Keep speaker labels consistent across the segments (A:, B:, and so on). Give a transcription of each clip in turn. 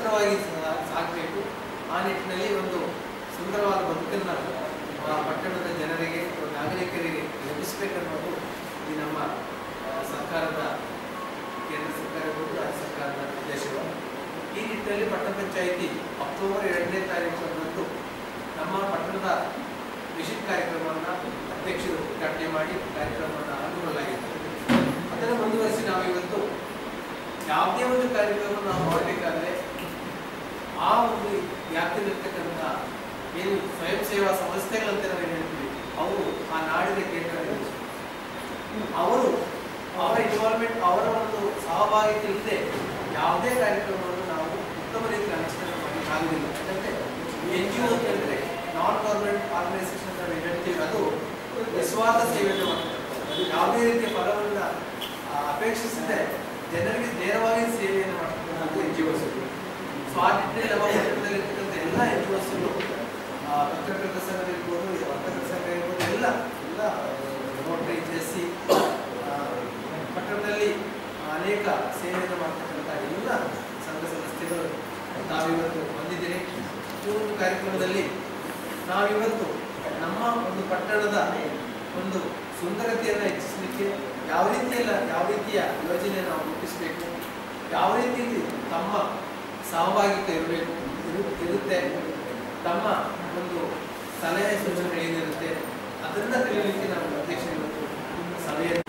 A: ಸುಂದರವಾಗಿ ಸಾ- ಸಾಗಬೇಕು ಆ ನಿಟ್ಟಿನಲ್ಲಿ ಒಂದು ಸುಂದರವಾದ ಬದುಕನ್ನು ಆ ಪಟ್ಟಣದ ಜನರಿಗೆ ನಾಗರಿಕರಿಗೆ ಲಭಿಸಬೇಕನ್ನೋದು ಈ ನಮ್ಮ ಆ, ಸರ್ಕಾರದ ಕೇಂದ್ರ ಸರ್ಕಾರ ಇರ್ಬೋದು ರಾಜ್ಯ ಸರ್ಕಾರದ ಉದ್ದೇಶಗಳು ಈ ನಿಟ್ಟಿನಲ್ಲಿ ಪಟ್ಟಣ ಪಂಚಾಯಿತಿ ಅಕ್ಟೋಬರ್ ಎರಡನೇ ತಾರೀಕು ನಮ್ಮ ಪಟ್ಟಣದ ವಿಸಿಟ್ ಕಾರ್ಯಕ್ರಮವನ್ನು ಅಧ್ಯಕ್ಷರು ಉದ್ಘಾಟನೆ ಮಾಡಿ ಕಾರ್ಯಕ್ರಮವನ್ನು ಹಮ್ಮಿಕೊಳ್ಳಲಾಗಿತ್ತು ಅದನ್ನು ಮುಂದುವರಿಸಿ ನಾವು ಇವತ್ತು ಯಾವುದೇ ಒಂದು ಕಾರ್ಯಕ್ರಮ ನಾವು ಮಾಡಬೇಕಾದ್ರೆ ಆ ಒಂದು ವ್ಯಾಪ್ತಿಯಲ್ಲಿರ್ತಕ್ಕಂಥ ಏನು ಸ್ವಯಂ ಸೇವಾ ಸಂಸ್ಥೆಗಳಂತ ನಾವು ಏನ್ ಹೇಳ್ತೀವಿ ಅವರು ಆ ನಾಡಿನ ಕೇಂದ್ರ ಅವರು ಅವರ ಇನ್ವಾಲ್ವ್ಮೆಂಟ್ ಅವರ ಒಂದು ಸಹಭಾಗಿತ್ವ ಇಲ್ಲದೆ ಯಾವುದೇ ಕಾರ್ಯಕ್ರಮವನ್ನು ನಾವು ಉತ್ತಮ ರೀತಿಯಲ್ಲಿ ಅನುಷ್ಠಾನ ಮಾಡಲಿಕ್ಕೆ ಆಗುದಿಲ್ಲ ಯಾಕಂದ್ರೆ ಎನ್ ಜಿ ಒ ಅಂತ ಹೇಳಿದ್ರೆ ನಾನ್ ಗವರ್ಮೆಂಟ್ ಆರ್ಗನೈಸೇಷನ್ ನಾವು ಏನ್ ಹೇಳ್ತೀವಿ ಅದು ನಿಸ್ವಾರ್ಥ ಸೇವೆಯನ್ನು ಮಾಡ್ತಾರೆ ಅದು ಯಾವುದೇ ರೀತಿಯ ಫಲವನ್ನು ಆ, ಅಪೇಕ್ಷಿಸದೆ ಜನರಿಗೆ ನೇರವಾಗಿ ಸೇವೆಯನ್ನು ಮಾಡ್ತಕ್ಕಂಥದ್ದು ಎನ್ ಜಿ ಒಸ್ ಸೊ ಆ ನಿಟ್ಟಿನಲ್ಲಿ ನಮ್ಮ ಪಟ್ಟಣದಲ್ಲಿ ಇರ್ತಕ್ಕಂಥ ಎಲ್ಲ ಎನ್ ಜಿ ಒಸ್ ಪತ್ರಕರ್ತ ಸಂಘ ಇರ್ಬೋದು ವರ್ತಕರ ಸಂಘ ಇರ್ಬೋದು ಎಲ್ಲ ಎಲ್ಲ ರೋಟರಿ ಜೆಸ್ಸಿ ಪಟ್ಟಣದಲ್ಲಿ ಅನೇಕ ಸೇವೆಯನ್ನು ಮಾಡ್ತಕ್ಕಂಥ ಎಲ್ಲ ಸಂಘ ಸಂಸ್ಥೆಗಳು ನಾವಿವತ್ತು ಬಂದಿದ್ದೀರಿ ಈ ಒಂದು ಕಾರ್ಯಕ್ರಮದಲ್ಲಿ ನಾವಿವತ್ತು ನಮ್ಮ ಒಂದು ಪಟ್ಟಣದ ಒಂದು ಸುಂದರತೆಯನ್ನು ಹೆಚ್ಚಿಸಲಿಕ್ಕೆ ಯಾವ ರೀತಿಯಲ್ಲ ಯಾವ ರೀತಿಯ ಯೋಜನೆ ನಾವು ರೂಪಿಸಬೇಕು ಯಾವ ರೀತಿಯಲ್ಲಿ ತಮ್ಮ ಸಹಭಾಗಿತ್ವ ಇರಬೇಕು ಇರು- ಇರುತ್ತೆ ತಮ್ಮ ಒಂದು ಸಲಹೆ ಸೂಚನೆ ಏನಿರುತ್ತೆ ಅದನ್ನ ತಿಳಿಯಲಿಕ್ಕೆ ನಾವು ಅಧ್ಯಕ್ಷ ಇವತ್ತು ಸಭೆಯನ್ನು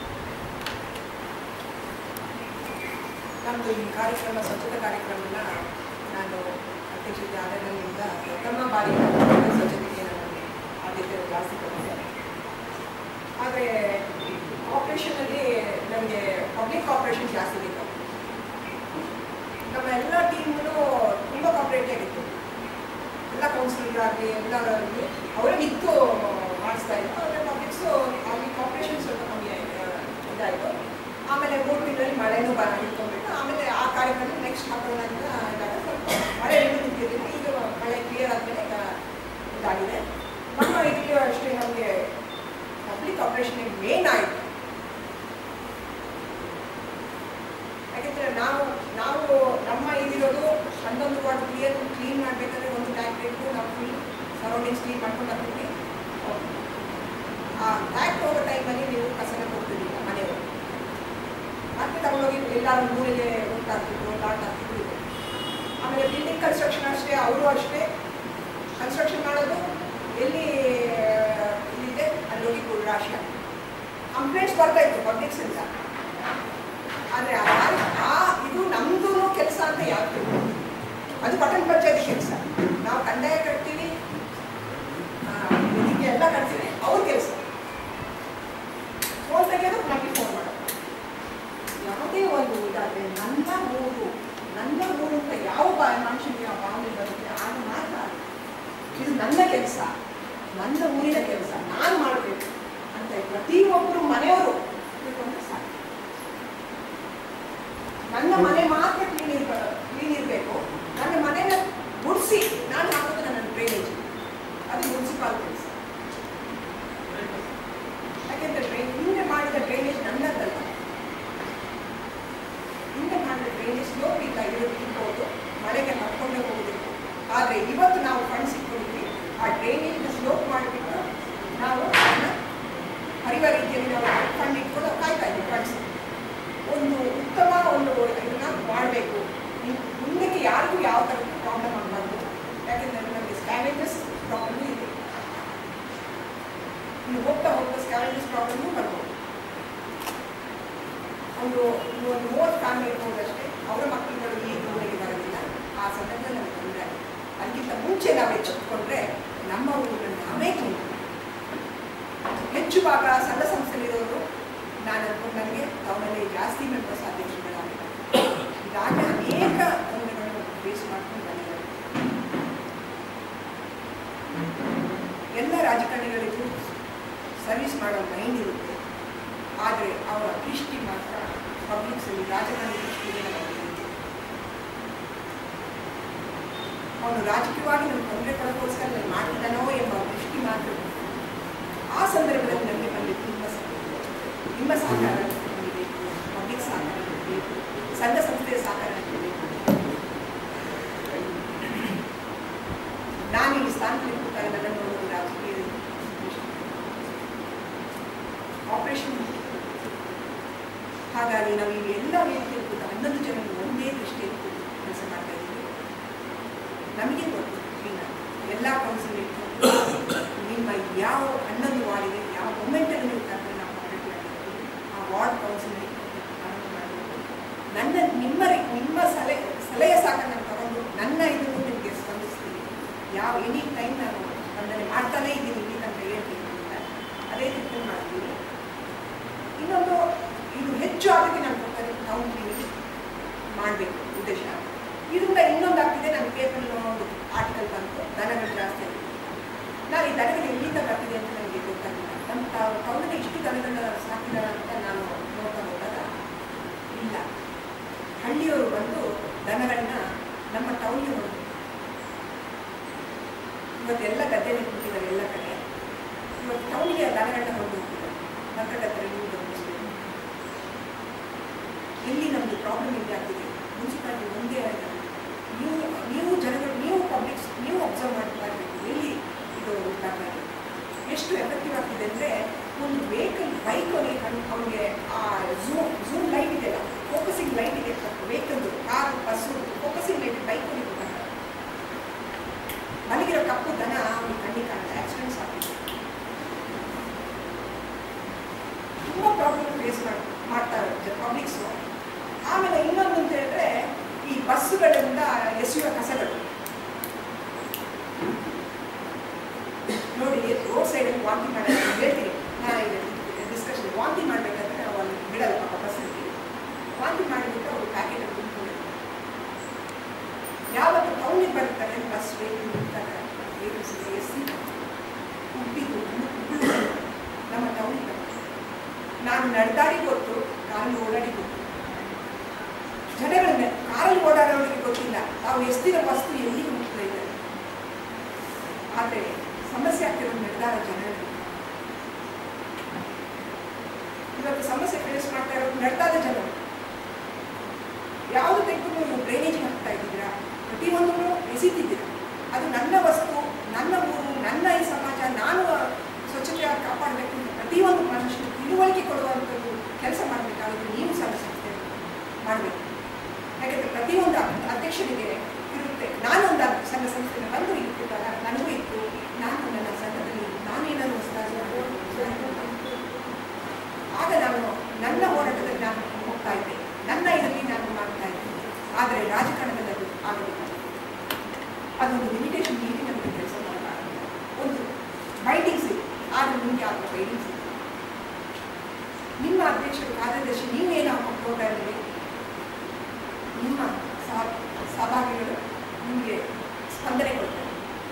B: ನಮ್ಮದು ಈ ಕಾರ್ಯಕ್ರಮ ಸ್ವಚ್ಛತಾ ಕಾರ್ಯಕ್ರಮನ ನಾನು ಅಧ್ಯಕ್ಷತೆ ಆದಾಗಿನಿಂದ ಪ್ರಥಮ ಬಾರಿ ಸ್ವಚ್ಛತೆಗೆ ನಾನು ಆದ್ಯತೆ ಜಾಸ್ತಿ ಕೊಟ್ಟಿದ್ದೆ ಆದರೆ ಆಪ್ರೇಷನಲ್ಲಿ ನನಗೆ ಪಬ್ಲಿಕ್ ಆಪ್ರೇಷನ್ ಜಾಸ್ತಿ ಬೇಕು ನಮ್ಮ ಎಲ್ಲ ಟೀಮ್ಗಳು ತುಂಬ ಕಾಪ್ರೇಟಿವ್ ಆಗಿತ್ತು ಎಲ್ಲ ಕೌನ್ಸಿಲರ್ ಆಗಲಿ ಎಲ್ಲರಾಗಲಿ ಅವರೇ ನಿಂತು ಮಾಡಿಸ್ತಾ ಇದ್ರು ಆದರೆ ಪಬ್ಲಿಕ್ಸು ಅಲ್ಲಿ ಕಾಪ್ರೇಷನ್ ಸ್ವಲ್ಪ ಕಮ್ಮಿ ಆಯ್ತು ಇದಾಯಿತು ಆಮೇಲೆ ಮೂರು ತಿಂಗಳಲ್ಲಿ ಮಳೆನೂ ಬರ ಹಿಡ್ಕೊಂಡ್ಬಿಟ್ಟು ಆಮೇಲೆ ಆ ಕಾರ್ಯಕ್ರಮ ನೆಕ್ಸ್ಟ್ ಹಾಕೋಣ ಅಂತ ಇದ್ದಾಗ ಸ್ವಲ್ಪ ಮಳೆ ನಿಂತು ನಿಂತಿರಲಿಲ್ಲ ಈಗ ಮಳೆ ಕ್ಲಿಯರ್ ಆದಮೇಲೆ ಈಗ ಇದಾಗಿದೆ ನಮ್ಮ ಇದಕ್ಕೆ ಅಷ್ಟೇ ನಮಗೆ ಪಬ್ಲಿಕ್ ಆಪ್ರೇಷನ್ ಮೇನ್ ಆಯಿತು ಯಾಕೆಂದರೆ ನಾವು ನಾವು ನಮ್ಮ ಇದಿರೋದು ಹನ್ನೊಂದು ವಾರ್ಡ್ ಕ್ಲಿಯರ್ ಕ್ಲೀನ್ ಮಾಡಬೇಕಾದ್ರೆ ಒಂದು ಟ್ಯಾಂಕ್ ಬೇಕು ನಾವು ಫುಲ್ ಸರೌಂಡಿಂಗ್ಸ್ ಕ್ಲೀನ್ ಮಾಡ್ಕೊಂಡು ಬರ್ತೀವಿ ಆ ಟ್ಯಾಂಕ್ ಹೋಗೋ ಟೈಮಲ್ಲಿ ನೀವು ಕಸನ ಕೊಡ್ತಿದ್ದಿಲ್ಲ ಮನೆಯವರು ಮತ್ತೆ ತಗೊಂಡೋಗಿ ಎಲ್ಲರೂ ಮೂಲೆಗೆ ಉಂಟಾಗ್ತಿದ್ರು ಲಾಟ್ ಆಗ್ತಿದ್ರು ಆಮೇಲೆ ಬಿಲ್ಡಿಂಗ್ ಕನ್ಸ್ಟ್ರಕ್ಷನ್ ಅಷ್ಟೇ ಅವರು ಅಷ್ಟೇ ಕನ್ಸ್ಟ್ರಕ್ಷನ್ ಮಾಡೋದು ಎಲ್ಲಿ ಇಲ್ಲಿದೆ ಅಲ್ಲಿ ಹೋಗಿ ಕೂಡ ರಾಶಿ ಕಂಪ್ಲೇಂಟ್ಸ್ ಬರ್ತಾ ಇತ್ತು ಪಬ್ಲಿಕ್ಸಿಂದ ಆದರೆ ಆ ಇದು ನಮ್ಮದು ಕೆಲಸ ಅಂತ ಯಾಕೆ ಅದು ಪಟ್ಟಣ ಪಂಚಾಯತಿ ಕೆಲಸ ನಾವು ಕಂದಾಯ ಕಟ್ತೀವಿ ಆ, ಇದಕ್ಕೆ ಎಲ್ಲ ಕಟ್ತೀವಿ ಅವ್ರ ಕೆಲಸ ಫೋನ್ ತೆಗೆಯೋದು ನಮಗೆ ಫೋನ್ ಮಾಡೋದು ಯಾವುದೇ ಒಂದು ಇದಾದರೆ ನನ್ನ ಊರು ನನ್ನ ಊರು ಅಂತ ಯಾವ ಬಾ ಮನುಷ್ಯನಿಗೆ ಆ ಭಾವನೆ ಬರುತ್ತೆ ಆಗ ಮಾತ್ರ ಇದು ನನ್ನ ಕೆಲಸ ನನ್ನ ಊರಿನ ಕೆಲಸ ನಾನು ಮಾಡಬೇಕು ಅಂತ ಪ್ರತಿಯೊಬ್ಬರು ಮನೆಯವರು ತಿಳ್ಕೊಂಡ್ರೆ ಸಾಕು ನನ್ನ ಮನೆ ಮಾತ್ರ ಕ್ಲೀನ್ ಇರ್ಬ ಕ್ಲೀನ್ ಇರಬೇಕು ನನ್ನ ಮನೆನ ಗುಡಿಸಿ ನಾನು ಹಾಕೋದು ನನ್ನ ಡ್ರೈನೇಜ್ ಅದು ಮುನ್ಸಿಪಾಲ್ ಕೆಲಸ ಯಾಕೆಂದ್ರೆ ಡ್ರೈ- ಹಿಂದೆ ಮಾಡಿದ ಡ್ರೈನೇಜ್ ನನ್ನದಲ್ಲ ಹಿಂದೆ ಮಾಡಿದ ಡ್ರೈನೇಜ್ ಸ್ಲೋಪ್ ಇಲ್ಲ ಇರೋದು ಇರ್ಬೋದು ಮಳೆಗೆ ಹರ್ಕೊಂಡೇ ಹೋಗೋದಿಲ್ಲ ಆದರೆ ಇವತ್ತು ನಾವು ಫಂಡ್ಸ್ ಇಟ್ಕೊಂಡಿದ್ವಿ ಆ ಡ್ರೈನೇಜ್ನ ಸ್ಲೋಪ್ ಮಾಡಿಬಿಟ್ಟು ನಾವು ಅದನ್ನ ಹರಿವ ರೀತಿಯಲ್ಲಿ ನಾವು ಫಂಡ್ ಇಟ್ಕೊಂಡು ಕಾಯ್ತಾ ಇದ್ವಿ ಫಂಡ್ಸ್ ಒಂದು ಉತ್ತಮ ಒಂದು ಇದನ್ನ ಮಾಡಬೇಕು ಮುಂದಕ್ಕೆ ಯಾರಿಗೂ ಯಾವ ಥರದ ಪ್ರಾಬ್ಲಮ್ ಆಗಬಾರ್ದು ಯಾಕೆಂದರೆ ನಮಗೆ ಸ್ಕ್ಯಾವೇಜಸ್ ಪ್ರಾಬ್ಲಮ್ ಇದೆ ಇನ್ನು ಹೋಗ್ತಾ ಹೋಗ್ತಾ ಸ್ಕ್ಯಾವೇಜಸ್ ಪ್ರಾಬ್ಲಮ್ಮು ಬರ್ಬೋದು ಒಂದು ಒಂದು ಮೂವತ್ತು ಫ್ಯಾಮಿಲಿ ಇರ್ಬೋದು ಅಷ್ಟೇ ಅವರ ಮಕ್ಕಳುಗಳು ಈ ಊರಿಗೆ ಬರೋದಿಲ್ಲ ಆ ಸಂದರ್ಭದಲ್ಲಿ ನಮಗೆ ತೊಂದರೆ ಆಗುತ್ತೆ. ಅದಕ್ಕಿಂತ ಮುಂಚೆ ನಾವು ಎಚ್ಚೆತ್ತುಕೊಂಡ್ರೆ ನಮ್ಮ ಊರನ್ನು ನಾವೇ ಕ್ಲೀನ್ ಹೆಚ್ಚು ಭಾಗ ಸಂಘ ಸಂಸ್ಥೆಲಿರೋರು ನಾನು ಅನ್ಕೊಂಡು ನನಗೆ ಅವರಲ್ಲಿ ಜಾಸ್ತಿ ಮೆಂಬರ್ಸ್ ಅಧ್ಯಕ್ಷಗಳಾಗಿದ್ದಾರೆ ಇದಾಗಲೇ ಅನೇಕ ತೊಂದರೆಗಳನ್ನು ಫೇಸ್ ಮಾಡ್ಕೊಂಡು ಬಂದಿದ್ದಾರೆ ಎಲ್ಲ ರಾಜಕಾರಣಿಗಳಿಗೂ ಸರ್ವಿಸ್ ಮಾಡೋ ಮೈಂಡ್ ಇರುತ್ತೆ ಆದರೆ ಅವರ ದೃಷ್ಟಿ ಮಾತ್ರ ಪಬ್ಲಿಕ್ಸಲ್ಲಿ ರಾಜಕಾರಣಿ ದೃಷ್ಟಿಗೆ ನಮಗೆ ಇರುತ್ತೆ ಅವನು ರಾಜಕೀಯವಾಗಿ ನಮ್ಗೆ ತೊಂದರೆ ಕೊಡೋಕ್ಕೋಸ್ಕರ ನಾನು ಮಾಡ್ತಿದ್ದಾನೋ ಎಂಬ ದೃಷ್ಟಿ ಮಾತ್ರ ಇರುತ್ತೆ. ಆ ಸಂದರ್ಭದಲ್ಲಿ ನನಗೆ ಬಂದಿದ್ದು ನಿಮ್ಮ ಸಹಕಾರ ನಿಮ್ಮ ಸಹಕಾರ ನನಗೆ ಬೇಕು ಪಬ್ಲಿಕ್ ಸಹಕಾರ ನನಗೆ ಬೇಕು ಸಂಘ ಸಂಸ್ಥೆಯ ಸಹಕಾರ ನನಗೆ ಬೇಕು ಅಲ್ಲಿ ನಾವು ಈಗ ಎಲ್ಲ ವೇದಿಕೆಯಲ್ಲಿ ಕೂತು ಹನ್ನೊಂದು ಜನ ಒಂದೇ ದೃಷ್ಟಿಯಲ್ಲಿ ಕೂತು ಕೆಲಸ ಮಾಡ್ತಾ ಇದ್ದೀವಿ ನಮಗೆ ಗೊತ್ತು ಕ್ಲೀನಾಗಿ ಎಲ್ಲ ಕೌನ್ಸಿಲೇಟ್ ನಿಮ್ಮ ಯಾವ ಹನ್ನೊಂದು ವಾರ್ಡಿಗೆ ಯಾವ ಮೂಮೆಂಟಲ್ಲಿ ನೀವು ಕರೆದ್ರೆ ನಾವು ಕಂಪ್ಲೀಟ್ ಮಾಡಿರ್ತೀವಿ ಆ ವಾರ್ಡ್ ಕೌನ್ಸಿಲಿಂಗ್ ಪ್ರಾರಂಭ ಮಾಡಬೇಕು ನನ್ನ ನಿಮ್ಮ ನಿಮ್ಮ ಸಲಹೆ ಸಲಹೆ ಸಾಕ ನಾನು ತಗೊಂಡು ನನ್ನ ಇದನ್ನು ನಿಮಗೆ ಸ್ಪಂದಿಸ್ತೀನಿ ಯಾವ ಎನಿ ಟೈಮ್ ನಾನು ಸ್ಪಂದನೆ ಮಾಡ್ತಾನೇ ಇದ್ದೀನಿ ಇಲ್ಲಿ ಅಂತ ಹೇಳ್ತೀನಿ ಅಂತ ಅದೇ ರೀತಿ ಮಾಡ್ತೀನಿ ಇನ್ನೊಂದು ಇದು ಹೆಚ್ಚು ಆದ್ಯತೆ ನಾನು ಕೊಡ್ತಾರೆ ಟೌನ್ ಕ್ಲೀನಿಂಗ್ ಮಾಡಬೇಕು ಉದ್ದೇಶ ಇದರಿಂದ ಇನ್ನೊಂದು ಆಗ್ತಿದೆ ನನ್ನ ಪೇಪರ್ ಒಂದು ಆರ್ಟಿಕಲ್ ಬಂತು ದನಗಳು ಜಾಸ್ತಿ ಆಗಿದೆ ನಾನು ಈ ದನಗಳು ಎಲ್ಲಿಂದ ಬರ್ತಿದೆ ಅಂತ ನನಗೆ ಗೊತ್ತಾಗಿಲ್ಲ ನಮ್ಮ ಟೌನಲ್ಲಿ ಇಷ್ಟು ದನಗಳನ್ನ ಸಾಕಿದಾರ ಅಂತ ನಾನು ನೋಡ್ತಾ ಹೋದಾಗ ಇಲ್ಲ ಹಳ್ಳಿಯವರು ಬಂದು ದನಗಳನ್ನ ನಮ್ಮ ಟೌನ್ಗೆ ಹೊರಡು ಇವತ್ತೆಲ್ಲ ಗದ್ದೆಯಲ್ಲಿ ಕೂತಿದ್ದಾರೆ ಎಲ್ಲ ಕಡೆ ಇವತ್ತು ಟೌನಿಗೆ ದನಗಳನ್ನ ಹೊರಡು ಹೋಗ್ತಿದ್ದಾರೆ ಮಕ್ಕಳ ಹತ್ರ ನೀವು ಗಮನಿಸಬೇಕು ಎಲ್ಲಿ ನಮ್ಮದು ಪ್ರಾಬ್ಲಮ್ ಇಲ್ಲಿ ಆಗ್ತಿದೆ ಮುನ್ಸಿಪಾಲಿಟಿ ಒಂದೇ ಆಗಿದೆ ನೀವು ನೀವು ಜನಗಳು ನೀವು ಪಬ್ಲಿಕ್ಸ್ ನೀವು ಅಬ್ಸರ್ವ್ ಮಾಡ್ತಾ ಇರಬೇಕು ಎಲ್ಲಿ ಇದು ಉಂಟಾಗ್ತಾ ಇದೆ ಎಷ್ಟು ಎಫೆಕ್ಟಿವ್ ಆಗ್ತಿದೆ ಅಂದರೆ ಒಂದು ವೆಹಿಕಲ್ ಬೈಕ್ ಅವನಿಗೆ ಅವನಿಗೆ ಆ ಝೂಮ್ ಝೂಮ್ ಲೈಟ್ ಇದೆಯಲ್ಲ ಫೋಕಸಿಂಗ್ ಲೈಟ್ ಇದೆ ವೆಹಿಕಲ್ದು car bus focusing light bike ಅವನಿಗೆ ಗೊತ್ತಾಗಲ್ಲ ಮಲಗಿರೋ ಕಪ್ಪು ದನ ಅವನಿಗೆ ಕಣ್ಣಿಗೆ ಕಾಣಲ್ಲ ಆಕ್ಸಿಡೆಂಟ್ಸ್ ಆಗ್ತಿದೆ ತುಂಬ ಪ್ರಾಬ್ಲಮ್ ಫೇಸ್ ಮಾಡಿ ಮಾಡ್ತಾ ಇರುತ್ತೆ ಪಬ್ಲಿಕ್ಸು ಆಮೇಲೆ ಇನ್ನೊಂದು ಅಂತ ಹೇಳಿದ್ರೆ ಈ ಬಸ್ಸುಗಳಿಂದ ಎಸೆಯುವ ಕಸಗಳು ನೋಡಿ ರೋಡ್ ಸೈಡಲ್ಲಿ ವಾಂತಿ ಮಾಡೋದು ಹೇಳ್ತೀನಿ ನಾನು ಡಿಸ್ಕಷನ್ ವಾಂತಿ ಮಾಡಬೇಕಾದ್ರೆ ನಾವು ಅಲ್ಲಿ ಬಿಡಲ್ಲ ಪಾಪ ಬಸ್ಸಲ್ಲಿ ವಾಂತಿ ಮಾಡಿಬಿಟ್ಟು ಅವರು ಪ್ಯಾಕೆಟ್ ತುಂಬಿಕೊಂಡಿರ್ತಾರೆ ಯಾವತ್ತು ಟೌನಿಗೆ ಬರ್ತಾರೆ ಬಸ್ ವೆಹಿಕಲ್ ನಿಲ್ತಾರೆ ವೆಹಿಕಲ್ಸ್ ಎಸಿ ಉಪ್ಪಿದ್ದು ಉಗುಳು ನಮ್ಮ ಟೌನಿಗೆ ಬರ್ತಾರೆ ನಾನು ನಡೆದಾಡಿ ಗೊತ್ತು ಕಾರಲ್ಲಿ ಓಡಾಡಿ ಗೊತ್ತು ಜನಗಳನ್ನ ಕಾರಲ್ಲಿ ಓಡಾಡೋರಿಗೆ ಗೊತ್ತಿಲ್ಲ ತಾವು ಎಸ್ತಿರೋ ವಸ್ತು ಎಲ್ಲಿಗೆ ಮುಟ್ತಾ ಇದ್ದಾರೆ ಆದರೆ ಸಮಸ್ಯೆ ಆಗ್ತಿರೋ ನಿರ್ಧಾರ ಜನರಿಗೆ ಇವತ್ತು ಸಮಸ್ಯೆ ಫೇಸ್ ಮಾಡ್ತಾ ಇರೋದು ನಡೆದಾದ ಜನರು ಯಾವುದು ತೆಗೆದು ನೀವು ಡ್ರೈನೇಜ್ ಹಾಕ್ತಾ ಇದ್ದೀರಾ ಪ್ರತಿಯೊಂದನ್ನು ಎಸಿತಿದ್ದೀರಾ ಅದು ನನ್ನ ವಸ್ತು ನನ್ನ ಊರು ನನ್ನ ಈ ಸಮಾಜ ನಾನು ಸ್ವಚ್ಛತೆಯಾಗಿ ಕಾಪಾಡಬೇಕು ಅಂತ ಪ್ರತಿಯೊಂದು ಮನುಷ್ಯನು ತಿಳುವಳಿಕೆ ಕೊಡುವಂಥದ್ದು ಕೆಲಸ ಮಾಡಬೇಕಾಗುತ್ತೆ ನೀವು ಸಂಘ ಸಂಸ್ಥೆ ಮಾಡಬೇಕು ಯಾಕಂದರೆ ಪ್ರತಿಯೊಂದು ಅ- ಅಧ್ಯಕ್ಷನಿಗೆ ಇರುತ್ತೆ ನಾನೊಂದು ಸಂಘ ಸಂಸ್ಥೆನ ಬಂದು ಇಟ್ಟಿದ್ದಾಗ ನನಗೂ ಇತ್ತು ನಾನು ನನ್ನ ಸಂಘದಲ್ಲಿ ನಾನೇನಾದ್ರು ಹೊಸದಾಗಿ ಮಾಡಬೇಕು ಆಗ ನಾನು ನನ್ನ ಹೋರಾಟದಲ್ಲಿ ನಾನು ಹೋಗ್ತಾ ಇದ್ದೆ ನನ್ನ ಇದರಲ್ಲಿ ನಾನು ಮಾಡ್ತಾ ಇದ್ದೆ ಆದರೆ ರಾಜಕಾರಣದಲ್ಲಿ ಅದು ಆಗಲಿಲ್ಲ ಅದೊಂದು ಲಿಮಿಟೇಷನ್ ಮೀರಿ ನಮಗೆ ಕೆಲಸ ಮಾಡೋಕ್ಕಾಗಲ್ಲ ಒಂದು ಬೈಂಡಿಂಗ್ಸ್ ಇದೆ ಆದರೆ ನಿಮಗೆ ಆದ ಬೈಂಡಿಂಗ್ಸ್ ಇದೆ ನಿಮ್ಮ ಅಧ್ಯಕ್ಷರು ಕಾರ್ಯದರ್ಶಿ ನೀವೇನು ಪ್ರೋಗ್ರಾಮಿಗೆ ನಿಮ್ಮ ಸಹ ಸಹಭಾಗಿಗಳು ನಿಮಗೆ ಸ್ಪಂದನೆ ಕೊಡ್ತಾರೆ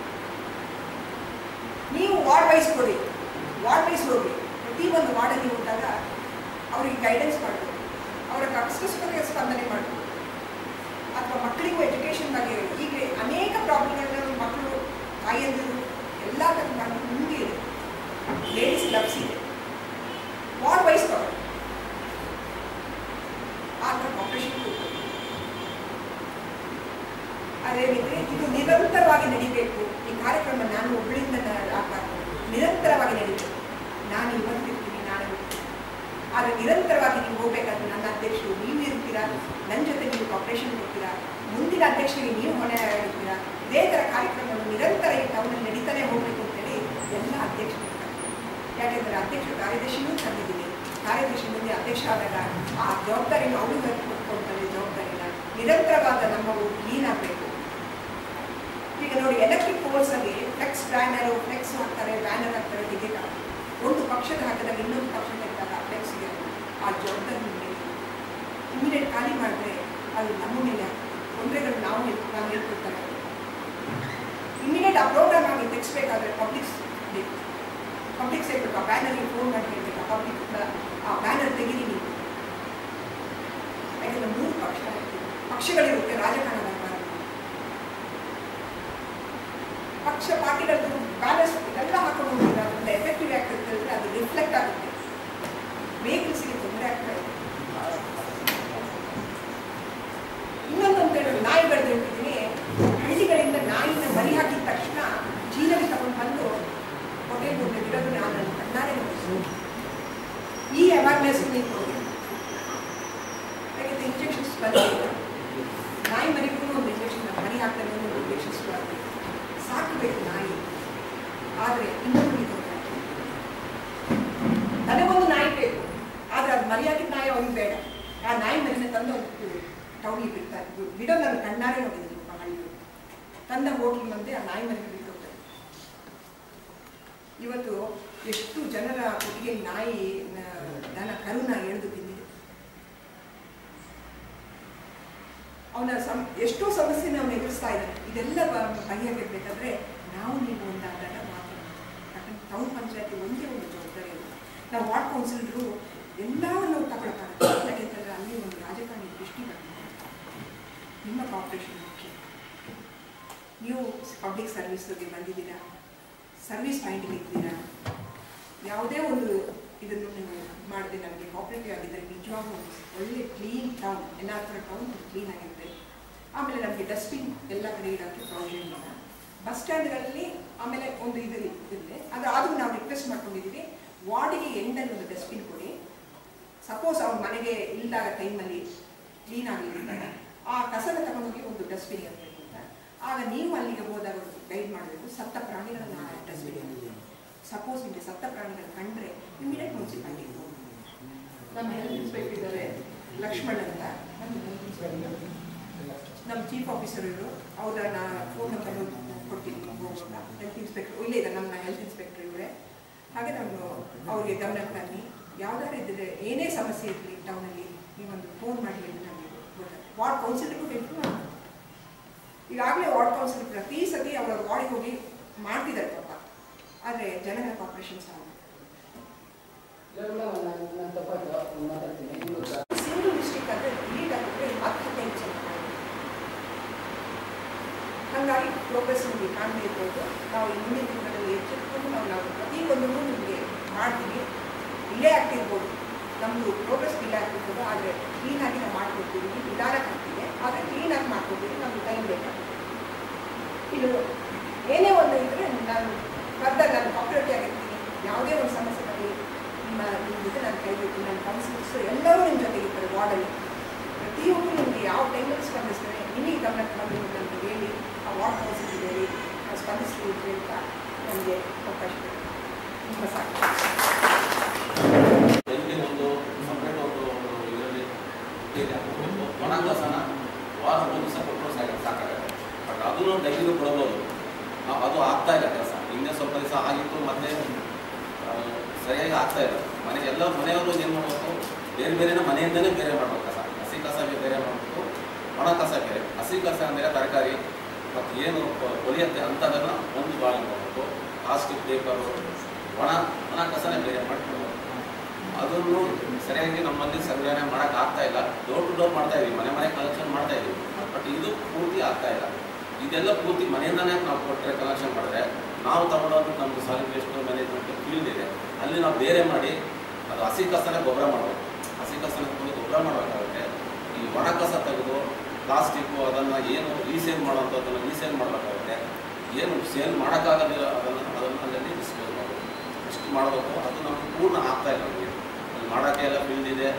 B: ನೀವು ವಾರ್ಡ್ ವೈಸ್ ಕೊಡಿ ವಾರ್ಡ್ ವೈಸ್ ಹೋಗಿ ಪ್ರತಿಯೊಂದು ವಾರ್ಡಲ್ಲಿ ಹೋದಾಗ ಅವರಿಗೆ ಗೈಡೆನ್ಸ್ ಮಾಡಬೇಕು ಅವರ ಕಷ್ಟಕ್ಕೆ ಸ್ಪಂದನೆ ಮಾಡಬೇಕು ಅಥವಾ ಮಕ್ಕಳಿಗೂ ಎಜುಕೇಷನ್ ಬಗ್ಗೆ ಈಗ ಅನೇಕ ಪ್ರಾಬ್ಲಮ್ಗಳನ್ನ ಮಕ್ಕಳು ತಾಯಿಯಂದಿರು ಎಲ್ಲ ಥರದ ಮಾಡಿ ಮುಂದೆ ಇದೆ ಲೇಡೀಸ್ ಲಬ್ಸ್ ಇದೆ ವಾರ್ಡ್ ವೈಸ್ ತಗೊಳ್ಳಿ ಆ ಥರ ಕಾಂಪಿಟೇಷನ್ ಅದೇ ರೀತಿ ಇದು ನಿರಂತರವಾಗಿ ನಡಿಬೇಕು ಈ ಕಾರ್ಯಕ್ರಮ ನಾನು ಒಬ್ಬಳಿಂದ ಆಗಬಾರ್ದು ನಿರಂತರವಾಗಿ ನಡೀಬೇಕು ನಾನು ಇವತ್ತಿರ್ತೀನಿ ನಾಳೆ ಹೋಗ್ತೀನಿ ಆದರೆ ನಿರಂತರವಾಗಿ ನೀವು ಹೋಗ್ಬೇಕಾದ್ರೆ ನನ್ನ ಅಧ್ಯಕ್ಷರು ನೀವು ಇರ್ತೀರಾ ನನ್ನ ಜೊತೆ ನೀವು ಕಾಪರೇಷನ್ ಕೊಡ್ತೀರಾ ಮುಂದಿನ ಅಧ್ಯಕ್ಷರಿಗೆ ನೀವು ಹೊಣೆ ಇರ್ತೀರಾ ಇದೇ ಥರ ಕಾರ್ಯಕ್ರಮಗಳು ನಿರಂತರ ಈ ಟೌನಲ್ಲಿ ನಡೀತಾನೆ ಹೋಗಬೇಕು ಅಂತೇಳಿ ಎಲ್ಲ ಅಧ್ಯಕ್ಷರು ಇರ್ತಾರೆ. ಯಾಕೆಂದರೆ ಅಧ್ಯಕ್ಷರು ಕಾರ್ಯದರ್ಶಿನೂ ತಂದಿದ್ದೀನಿ ಕಾರ್ಯದರ್ಶಿ ಮುಂದೆ ಅಧ್ಯಕ್ಷ ಆದಾಗ ಆ ಜವಾಬ್ದಾರಿನ ಅವ್ರಿಗೆ ಕೊಟ್ಕೊಳ್ತಾರೆ ಜವಾಬ್ದಾರಿನ ನಿರಂತರವಾದ ನಮ್ಮ ಕ್ಲೀನ್ ಆಗಬೇಕು ಈಗ ನೋಡಿ ಎಲೆಕ್ಟ್ರಿಕ್ ಪೋಲ್ಸಲ್ಲಿ ಫ್ಲೆಕ್ಸ್ ಬ್ಯಾನರು ಫ್ಲೆಕ್ಸ್ ಹಾಕ್ತಾರೆ ಬ್ಯಾನರ್ ಹಾಕ್ತಾರೆ ಟಿಕೆಟ್ ಹಾಕ್ತಾರೆ ಒಂದು ಪಕ್ಷದ ಹಾಕಿದಾಗ ಇನ್ನೊಂದು ಪಕ್ಷದ ಇದ್ದಾಗ ಫ್ಲೆಕ್ಸ್ಗೆ ಆ ಜವಾಬ್ದಾರಿ ನಿಮಗೆ ಇಮಿಡಿಯೇಟ್ ಖಾಲಿ ಮಾಡಿದ್ರೆ ಅದು ನಮ್ಮ ಮೇಲೆ ತೊಂದರೆಗಳು ನಾವು ಹೇಳ್- ನಾವು ಹೇಳ್ಕೊಡ್ತಾರೆ ಇಮಿಡಿಯೇಟ್ ಆ ಪ್ರೋಗ್ರಾಮ್ ಆಗಿ ತೆಗಿಸ್ಬೇಕಾದ್ರೆ ಪಬ್ಲಿಕ್ಸ್ ಬೇಕು ಪಬ್ಲಿಕ್ ಸೇರ್ಬೇಕು ಆ ಬ್ಯಾನರ್ಗೆ ಫೋನ್ ಮಾಡಿ ಹೇಳ್ಬೇಕು ಆ ಪಬ್ಲಿಕ್ ಆ ಬ್ಯಾನರ್ ತೆಗೀರಿ ನೀವು ಯಾಕಂದ್ರೆ ಮೂರು ಪಕ್ಷ ಪಕ್ಷಗಳಿರುತ್ತೆ ರಾಜಕಾರಣ ಬರಬಾರದು ಪಕ್ಷ ಪಾರ್ಟಿಗಳದ್ದು ಬ್ಯಾಲೆನ್ಸ್ ಇದೆಲ್ಲ ಹಾಕೊಂಡು ಹೋಗಿದ್ರೆ ಅದರಿಂದ ಎಫೆಕ್ಟಿವ್ ಆಗ್ತಿರುತ್ತೆ ಅಂದ್ರೆ ಅದು ರಿಫ್ಲೆಕ್ಟ್ ಆಗುತ್ತೆ ವೆಹಿಕಲ್ಸ್ಗೆ ತೊಂದರೆ ಆಗ್ತಾ ಇದೆ ಇನ್ನೊಂದು ಅಂತ ಹೇಳಿದ್ರೆ ನಾಯಿಗಳು ಹೇಳ್ತಿದ್ದೀನಿ ಹಳ್ಳಿಗಳಿಂದ ನಾಯಿನ ಮರಿ ಹಾಕಿದ ತಕ್ಷಣ ಚೀಲಲ್ಲಿ ತಗೊಂಡು ಬಂದು ಹೊಟ್ಟೆ ಇರೋದು ನಾನು ನನ್ನ ಕಣ್ಣಾರೆ ನೋಡಿದ್ದೀನಿ. ಈ ಅವೇರ್ನೆಸ್ ನೀವು ಕೊಡಿ ವಿಡೋ ನನ್ನ ಕಣ್ಣಾರೆ ನೋಡಿದ್ದೀನಿ ಒಬ್ಬ ಹಳ್ಳಿಯವರು ತನ್ನ ಹೋಟ್ಲ್ ಮುಂದೆ ಆ ನಾಯಿ ಮನೆಗೆ ಬಿಟ್ಟು ಹೋಗ್ತಾರೆ ಇವತ್ತು ಎಷ್ಟು ಜನರ ಕೊಟ್ಟಿಗೆ ನಾಯಿ ನ- ದನ ಕರುನ ಎಳೆದು ತಿಂದಿದೆ ಅವನ ಸಂ ಎಷ್ಟೋ ಸಮಸ್ಯೆನ ಅವನು ಎದುರಿಸ್ತಾ ಇದ್ದಾನೆ ಇದೆಲ್ಲ ಬ- ಬಗೆಹರಿಬೇಕಾದ್ರೆ ನಾವು ನೀವು ಒಂದಾದಾಗ ಮಾತ್ರ ಯಾಕಂದ್ರೆ ಟೌನ್ ಪಂಚಾಯತಿ ಒಂದೇ ಒಂದು ಜವಾಬ್ದಾರಿ ಇಲ್ಲ ನಾವು ವಾರ್ಡ್ ಕೌನ್ಸಿಲರು ಎಲ್ಲವನ್ನು ತಗೊಳಕ್ಕಾಗುತ್ತೆ ಯಾಕೆಂತಂದ್ರೆ ಅಲ್ಲಿ ಒಂದು ರಾಜಕಾರಣಿ ದೃಷ್ಟಿ ಬರ್ತದೆ ನಿಮ್ಮ ಕಾಪರೇಷನ್ ಮುಖ್ಯ ನೀವು ಪಬ್ಲಿಕ್ ಸರ್ವಿಸ್ಗೆ ಬಂದಿದ್ದೀರಾ ಸರ್ವಿಸ್ ಮೈಂಡಿಗೆ ಇದ್ದೀರಾ ಯಾವುದೇ ಒಂದು ಇದನ್ನು ನೀವು ಮಾಡದೆ ನಮಗೆ ಕಾಪರೇಟಿವ್ ಆಗಿದ್ದರೆ ನಿಜವಾಗ್ಲೂ ಒಂದು ಒಳ್ಳೆ clean town N R Pura town clean ಆಗಿರುತ್ತೆ ಆಮೇಲೆ ನಮಗೆ ಡಸ್ಟ್ಬಿನ್ ಎಲ್ಲ ಕಡೆ ಇಡೋಕ್ಕೆ ಪ್ರಾವಿಷನ್ ಇಲ್ಲ ಬಸ್ ಸ್ಟ್ಯಾಂಡ್ಗಳಲ್ಲಿ ಆಮೇಲೆ ಒಂದು ಇದು ಇದೆ ಅದು ಆದರೂ ನಾವು ರಿಕ್ವೆಸ್ಟ್ ಮಾಡ್ಕೊಂಡಿದ್ದೀವಿ ವಾರ್ಡಿಗೆ ಎಂಡಲ್ಲಿ ಒಂದು ಡಸ್ಟ್ಬಿನ್ ಕೊಡಿ ಸಪೋಸ್ ಅವ್ರ ಮನೆಗೆ ಇಲ್ದಾಗ ಟೈಮಲ್ಲಿ ಕ್ಲೀನ್ ಆಗಿರ್ತಾರೆ ಆ ಕಸನ ತಗೊಂಡೋಗಿ ಒಂದು ಡಸ್ಟ್ಬಿನ್ ಇರಬೇಕು ಅಂತ ಆಗ ನೀವು ಅಲ್ಲಿಗೆ ಹೋದಾಗ ಒಂದು ಗೈಡ್ ಮಾಡಬೇಕು ಸತ್ತ ಪ್ರಾಣಿಗಳನ್ನ ಡಸ್ಟ್ಬಿನ್ ಸಪೋಸ್ ನಿಮಗೆ ಸತ್ತ ಪ್ರಾಣಿಗಳು ಕಂಡ್ರೆ ಇಮಿಡಿಯೇಟ್ ಮುನ್ಸಿಪಾಲಿಟಿಗೆ ಹೋಗಿ ನಮ್ಮ ಹೆಲ್ತ್ ಇನ್ಸ್ಪೆಕ್ಟರ್ ಇದ್ದಾರೆ ಲಕ್ಷ್ಮಣ್ ಅಂತ ನಮ್ಮ ಹೆಲ್ತ್ ಇನ್ಸ್ಪೆಕ್ಟರ್ ನಮ್ಮ ಚೀಫ್ ಆಫೀಸರ್ ಇವರು ಅವರ ಫೋನ್ ನಂಬರ್ ಕೊಡ್ತೀನಿ ಹೋಗೋಣ ಹೆಲ್ತ್ ಇನ್ಸ್ಪೆಕ್ಟರ್ ಇಲ್ಲೇ ಇದೆ ನಮ್ಮ ಹೆಲ್ತ್ ಇನ್ಸ್ಪೆಕ್ಟರ್ ಇವರೇ ಹಾಗೆ ನಾನು ಅವ್ರಿಗೆ ಗಮನಕ್ಕೆ ತನ್ನಿ ಯಾವ್ದಾದ್ರು ಇದ್ದರೆ ಏನೇ ಸಮಸ್ಯೆ ಇರಲಿ ಟೌನಲ್ಲಿ ನೀವೊಂದು ಫೋನ್ ಮಾಡಿ ಅಂತ ನಮಗೆ ಗೊತ್ತಾಗುತ್ತೆ ವಾರ್ಡ್ ಕೌನ್ಸಿಲರ್ಗೂ ಬೇಕು ಈಗಾಗಲೇ ವಾರ್ಡ್ ಕೌನ್ಸಿಲರ್ ಪ್ರತಿ ಸತಿ ಅವರ ವಾರ್ಡಿಗೆ ಹೋಗಿ ಮಾಡ್ತಿದ್ದಾರೆ ಪಾಪ ಆದರೆ ಜನರ ಕಾಪರೇಷನ್ ಸಹ ಸಿಂಗಲ್ ಡಿಸ್ಟಿಕ್ ಅಂದರೆ ಲೀಡ್ ಆಗಿದ್ರೆ ಹತ್ತು ಹದಿನೈದು ಜನ ಹಾಗಾಗಿ ಪ್ರೋಗ್ರೆಸ್ ನಿಮಗೆ ಕಾಣದೇ ಇರ್ಬೋದು ನಾವು ಈ ಮುಂದಿನ ದಿನಗಳಲ್ಲಿ ಎಚ್ಚೆತ್ತುಕೊಂಡು ನಾವು ನಾವು ಪ್ರತಿಯೊಂದನ್ನು ನಿಮಗೆ ಮಾಡ್ತೀವಿ ಡಿಲೇ ಆಗ್ತಿರ್ಬೋದು ನಮ್ಮದು ಪ್ರೋಗ್ರೆಸ್ ಡಿಲೇ ಆಗ್ತಿರ್ಬೋದು ಆದರೆ ಕ್ಲೀನಾಗಿ ನಾವು ಮಾಡ್ಕೊಡ್ತೀವಿ ನಿಧಾನಕ್ಕೆ ಆಗ್ತಿದೆ ಆದರೆ ಕ್ಲೀನಾಗಿ ಮಾಡ್ಕೊಡ್ತೀವಿ ನಮ್ಗೆ ಟೈಮ್ ಬೇಕಾಗ್ತದೆ ಇದು ಏನೇ ಒಂದು ಇದ್ದರೆ ನಾನು ಫರ್ದರ್ ನಾನು ಕಾಪರೇಟಿವ್ ಆಗಿರ್ತೀನಿ ಯಾವುದೇ ಒಂದು ಸಮಸ್ಯೆ ಬರಲಿ ನಿಮ್ಮ ನಿಮ್ಮ ಜೊತೆ ನಾನು ಕೈ ಬಿಡ್ತೀನಿ ನನ್ನ ಕೌನ್ಸಿಲರ್ಸ್ ಎಲ್ಲರೂ ನಿಮ್ಮ ಜೊತೆಗೆ ಇರ್ತಾರೆ ವಾರ್ಡಲ್ಲಿ ಪ್ರತಿಯೊಬ್ಬರು ನಿಮಗೆ ಯಾವ ಟೈಮಲ್ಲಿ ಸ್ಪಂದಿಸ್ತಾರೆ ನಿಮಗೆ ಗಮನಕ್ಕೆ ಬಂದು ನಮಗೆ ಹೇಳಿ ಆ ವಾರ್ಡ್ ಕೌನ್ಸಿಲ್ ಹೇಳಿ ನಾವು ಸ್ಪಂದಿಸ್ತೀವಿ ಅಂತ ನಮಗೆ ಅವಕಾಶ ಬೇಕು ತುಂಬ ಸಾಕು
C: ಎಲ್ಲಿ ಒಂದು ಸಪ್ರೇಟ್ ಒಂದು ಇದರಲ್ಲಿ ಇದೆ ಹಾಕ್ಬೇಕು. ಒಣ ಕಸನ ವಾರ ಒಂದು ದಿವಸ ಕೊಟ್ಟರು ಸಾಕ ಸಾಕಾಗುತ್ತೆ ಬಟ್ ಅದನ್ನು ಡೈಲಿ ಕೊಡಬಹುದು ಆ- ಅದು ಆಗ್ತಾ ಇಲ್ಲ ಕೆಲಸ ಹಿಂದೆ ಸ್ವಲ್ಪ ದಿವಸ ಆಗಿತ್ತು ಮತ್ತೆ ಆ, ಸರಿಯಾಗಿ ಆಗ್ತಾ ಇಲ್ಲ ಮನೆ ಎಲ್ಲ ಮನೆಯವರು ಏನು ಮಾಡಬೇಕು ಬೇರೆ ಬೇರೆನ ಮನೆಯಿಂದಲೇ ಬೇರೆ ಮಾಡ್ಬೇಕು ಕಸ ಹಸಿ ಕಸ ಬೇರೆ ಮಾಡಬೇಕು ಒಣ ಕಸ ಬೇರೆ ಹಸಿ ಕಸ ಅಂದರೆ ತರಕಾರಿ ಮತ್ತು ಏನು ಪ- ಹೊಲಿಯತ್ತೆ ಅಂಥದನ್ನು ಒಂದು ಬಾಳಿ ಮಾಡಬೇಕು ಪ್ಲಾಸ್ಟಿಕ್ ಪೇಪರು ಒಣ ಒಣ ಕಸನೇ ಬೇರೆ ಮಾಡ್ಕೊಳ್ಬೇಕು ಅದನ್ನು ಸರಿಯಾಗಿ ನಮ್ಮಲ್ಲಿ ಸಂಗ್ರಹಣೆ ಮಾಡಕ್ ಆಗ್ತಾ ಇಲ್ಲ ಡೋರ್ ಟು ಡೋರ್ ಮಾಡ್ತಾ ಇದೀವಿ ಮನೆ ಮನೆ ಕಲೆಕ್ಷನ್ ಮಾಡ್ತಾ ಇದೀವಿ ಬಟ್ ಇದು ಪೂರ್ತಿ ಆಗ್ತಾ ಇಲ್ಲ ಇದೆಲ್ಲ ಪೂರ್ತಿ ಮನೆಯಿಂದನೇ ನಾವು ಕೊಟ್ಟರೆ ಕಲೆಕ್ಷನ್ ಮಾಡಿದ್ರೆ ನಾವು ತಗೊಂಡೋದು ನಮ್ಮದು ಸಾಲಿಡ್ ವೇಸ್ಟ್ ಮ್ಯಾನೇಜ್ಮೆಂಟ್ ಫೀಲ್ಡ್ ಇದೆ ಅಲ್ಲಿ ನಾವು ಬೇರೆ ಮಾಡಿ ಅದು ಹಸಿ ಕಸನ ಗೊಬ್ಬರ ಮಾಡಬೇಕು ಹಸಿ ಕಸನ ತಗೊಂಡು ಗೊಬ್ಬರ ಮಾಡಬೇಕಾಗುತ್ತೆ ಈ ಒಣ ಕಸ ತೆಗೆದು ಪ್ಲಾಸ್ಟಿಕ್ಕು ಅದನ್ನು ಏನು ರೀಸೇಲ್ ಮಾಡೋಂಥದ್ದನ್ನು ರೀಸೇಲ್ ಮಾಡಬೇಕಾಗುತ್ತೆ ಏನು ಸೇಲ್ ಮಾಡೋಕ್ಕಾಗದಿಲ್ಲ ಅದನ್ನು ಅದನ್ನು ಅಲ್ಲಿ ಡಿಸ್ಪೋಸ್ ಮಾಡಬೇಕು ಇಷ್ಟು ಮಾಡಬೇಕು ಅದು ನಮ್ಗೆ ಪೂರ್ಣ ಆಗ್ತಾ ಇಲ್ಲ ನಮಗೆ ಅಲ್ಲಿ ಮಾಡೋಕ್ಕೆ ಎಲ್ಲ ಫೀಲ್ಡ್ ಇದೆ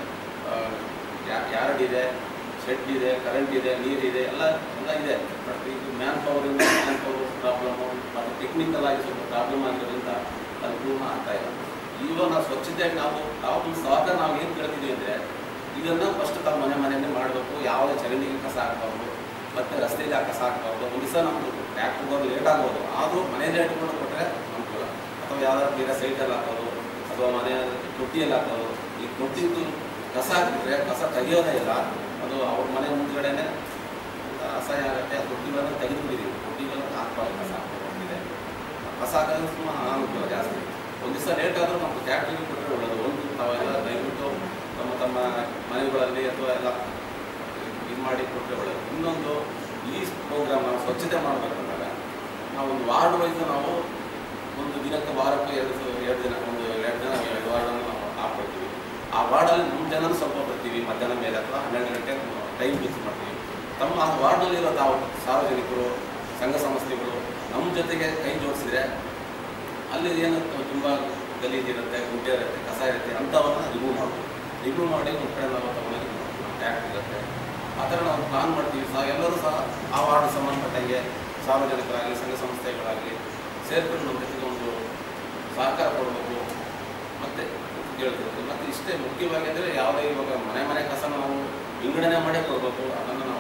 C: ಯಾರ್ಡ್ ಇದೆ ಶೆಡ್ ಇದೆ ಕರೆಂಟ್ ಇದೆ ನೀರಿದೆ ಎಲ್ಲ ಎಲ್ಲ ಇದೆ ಬಟ್ ಇದು ಮ್ಯಾನ್ ಪವರಿಂದ ಮ್ಯಾನ್ ಪವರ್ ಪ್ರಾಬ್ಲಮ್ಮು ಮತ್ತು ಟೆಕ್ನಿಕಲ್ ಆಗಿ ಸ್ವಲ್ಪ ಪ್ರಾಬ್ಲಮ್ ಆಗಿರೋದ್ರಿಂದ ಅದು ಪೂರ್ಣ ಆಗ್ತಾ ಇಲ್ಲ ಇವಾಗ ನಾವು ಸ್ವಚ್ಛತೆಯಾಗಿ ನಾವು ನಾವು ಸಹಕಾರ ನಾವು ಏನು ಕೇಳ್ತಿದ್ದೀವಿ ಅಂದರೆ ಇದನ್ನು ಫಸ್ಟ್ ತಮ್ಮ ಮನೆ ಮನೆಯಲ್ಲೇ ಮಾಡಬೇಕು ಯಾವುದೇ ಚರಂಡಿಗೆ ಕಸ ಹಾಕ್ಬಾರ್ದು ಮತ್ತು ರಸ್ತೆಗೆ ಆ ಕಸ ಹಾಕ್ಬಾರ್ದು ಒಂದು ದಿವಸ ನಮ್ಮದು ಟ್ಯಾಕ್ಟರ್ ಬರೋದು ಲೇಟ್ ಆಗ್ಬೋದು ಆದರೂ ಮನೆಯಲ್ಲೇ ಇಟ್ಕೊಂಡು ಕೊಟ್ಟರೆ ಅನುಕೂಲ ಅಥವಾ ಯಾವ್ದಾದ್ರು ಬೇರೆ ಸೈಟಲ್ಲಿ ಹಾಕೋದು ಅಥವಾ ಮನೆಯ ತೊಟ್ಟಿಯಲ್ಲಿ ಹಾಕೋದು ಈ ತೊಟ್ಟಿದ್ದು ಕಸ ಹಾಕಿದ್ರೆ ಕಸ ತೆಗಿಯೋದೇ ಇಲ್ಲ ಅದು ಅವ್ರ ಮನೆ ಮುಂದ್ಗಡೆನೆ ಅಸಹ್ಯ ಆಗುತ್ತೆ ಆ ತೊಟ್ಟಿಗಳನ್ನು ತೆಗೆದು ಬಿಡಿದೀವಿ ತೊಟ್ಟಿಗಳನ್ನು ಹಾಕ್ಬಾರ್ದು ಕಸ ಹಾಕೋದಿದೆ ಕಸ ಹಾಕೋದು ತುಂಬ ಅನಾನುಕೂಲ ಜಾಸ್ತಿ ಒಂದು ದಿವಸ ಲೇಟ್ ಆದರೂ ನಮ್ಗೆ ಟ್ಯಾಕ್ಟ್ರಿಗೆ ಕೊಟ್ಟರೆ ಒಳ್ಳೆಯದು ಒಂದು ತಾವೆಲ್ಲ ದಯವಿಟ್ಟು ತಮ್ಮ ತಮ್ಮ ಮನೆಗಳಲ್ಲಿ ಅಥವಾ ಎಲ್ಲ ಇದು ಮಾಡಿ ಕೊಟ್ಟರೆ ಒಳ್ಳೆಯದು ಇನ್ನೊಂದು ಈ ಪ್ರೋಗ್ರಾಮ್ ನಾವು ಸ್ವಚ್ಛತೆ ಮಾಡಬೇಕಂದಾಗ ನಾವು ಒಂದು ವಾರ್ಡ್ ವೈಸ್ ನಾವು ಒಂದು ದಿನಕ್ಕೆ ವಾರಕ್ಕೆ ಎರಡು ಸ- ಎರಡು ದಿನ ಒಂದು ಎರಡು ದಿನ ಎರಡು ವಾರ್ಡನ್ನು ನಾವು ಹಾಕ್ಕೊಳ್ತೀವಿ ಆ ವಾರ್ಡಲ್ಲಿ ನಮ್ಮ ಜನನೂ ಸ್ವಲ್ಪ ಬರ್ತೀವಿ ಮಧ್ಯಾಹ್ನ ಮೇಲೆ ಅಥವಾ ಹನ್ನೆರಡು ಗಂಟೆ ಟೈಮ್ ಫಿಕ್ಸ್ ಮಾಡ್ತೀವಿ ತಮ್ಮ ಆ ವಾರ್ಡ್ನಲ್ಲಿರೋ ತಾವು ಸಾರ್ವಜನಿಕರು ಸಂಘ ಸಂಸ್ಥೆಗಳು ನಮ್ಮ ಜೊತೆಗೆ ಕೈ ಜೋಡಿಸಿದ್ರೆ ಅಲ್ಲಿ ಏನು ತುಂಬ ಗಲೀಜಿರುತ್ತೆ ಗುಡ್ಡೆ ಇರುತ್ತೆ ಕಸ ಇರುತ್ತೆ ಅಂಥವನ್ನ ರಿಮೂವ್ ಮಾಡ್ಬೋದು ರಿಮೂವ್ ಮಾಡಿ ಒಂದು ಕಡೆ ನಾವು ತಗೊಂಡೋಗಿ ಟ್ಯಾಕ್ಟ್ ಇರುತ್ತೆ ಆ ಥರ ನಾವು ಪ್ಲಾನ್ ಮಾಡ್ತೀವಿ ಸಹ ಎಲ್ಲರೂ ಸಹ ಆ ವಾರ್ಡ್ ಸಂಬಂಧಪಟ್ಟಂಗೆ ಸಾರ್ವಜನಿಕರಾಗಲಿ ಸಂಘ ಸಂಸ್ಥೆಗಳಾಗಲಿ ಸೇರ್ಕೊಂಡು ನಮ್ಮ ಜೊತೆಗೆ ಒಂದು ಸಹಕಾರ ಕೊಡಬೇಕು ಮತ್ತೆ ಕೇಳ್ತಿರ್ತೀವಿ ಮತ್ತು ಇಷ್ಟೇ ಮುಖ್ಯವಾಗಿ ಅಂದರೆ ಯಾವುದೇ ಇವಾಗ ಮನೆ ಮನೆ ಕಸ ನಾವು ವಿಂಗಡಣೆ ಮಾಡೇ ಕೊಡಬೇಕು ಅದನ್ನು ನಾವು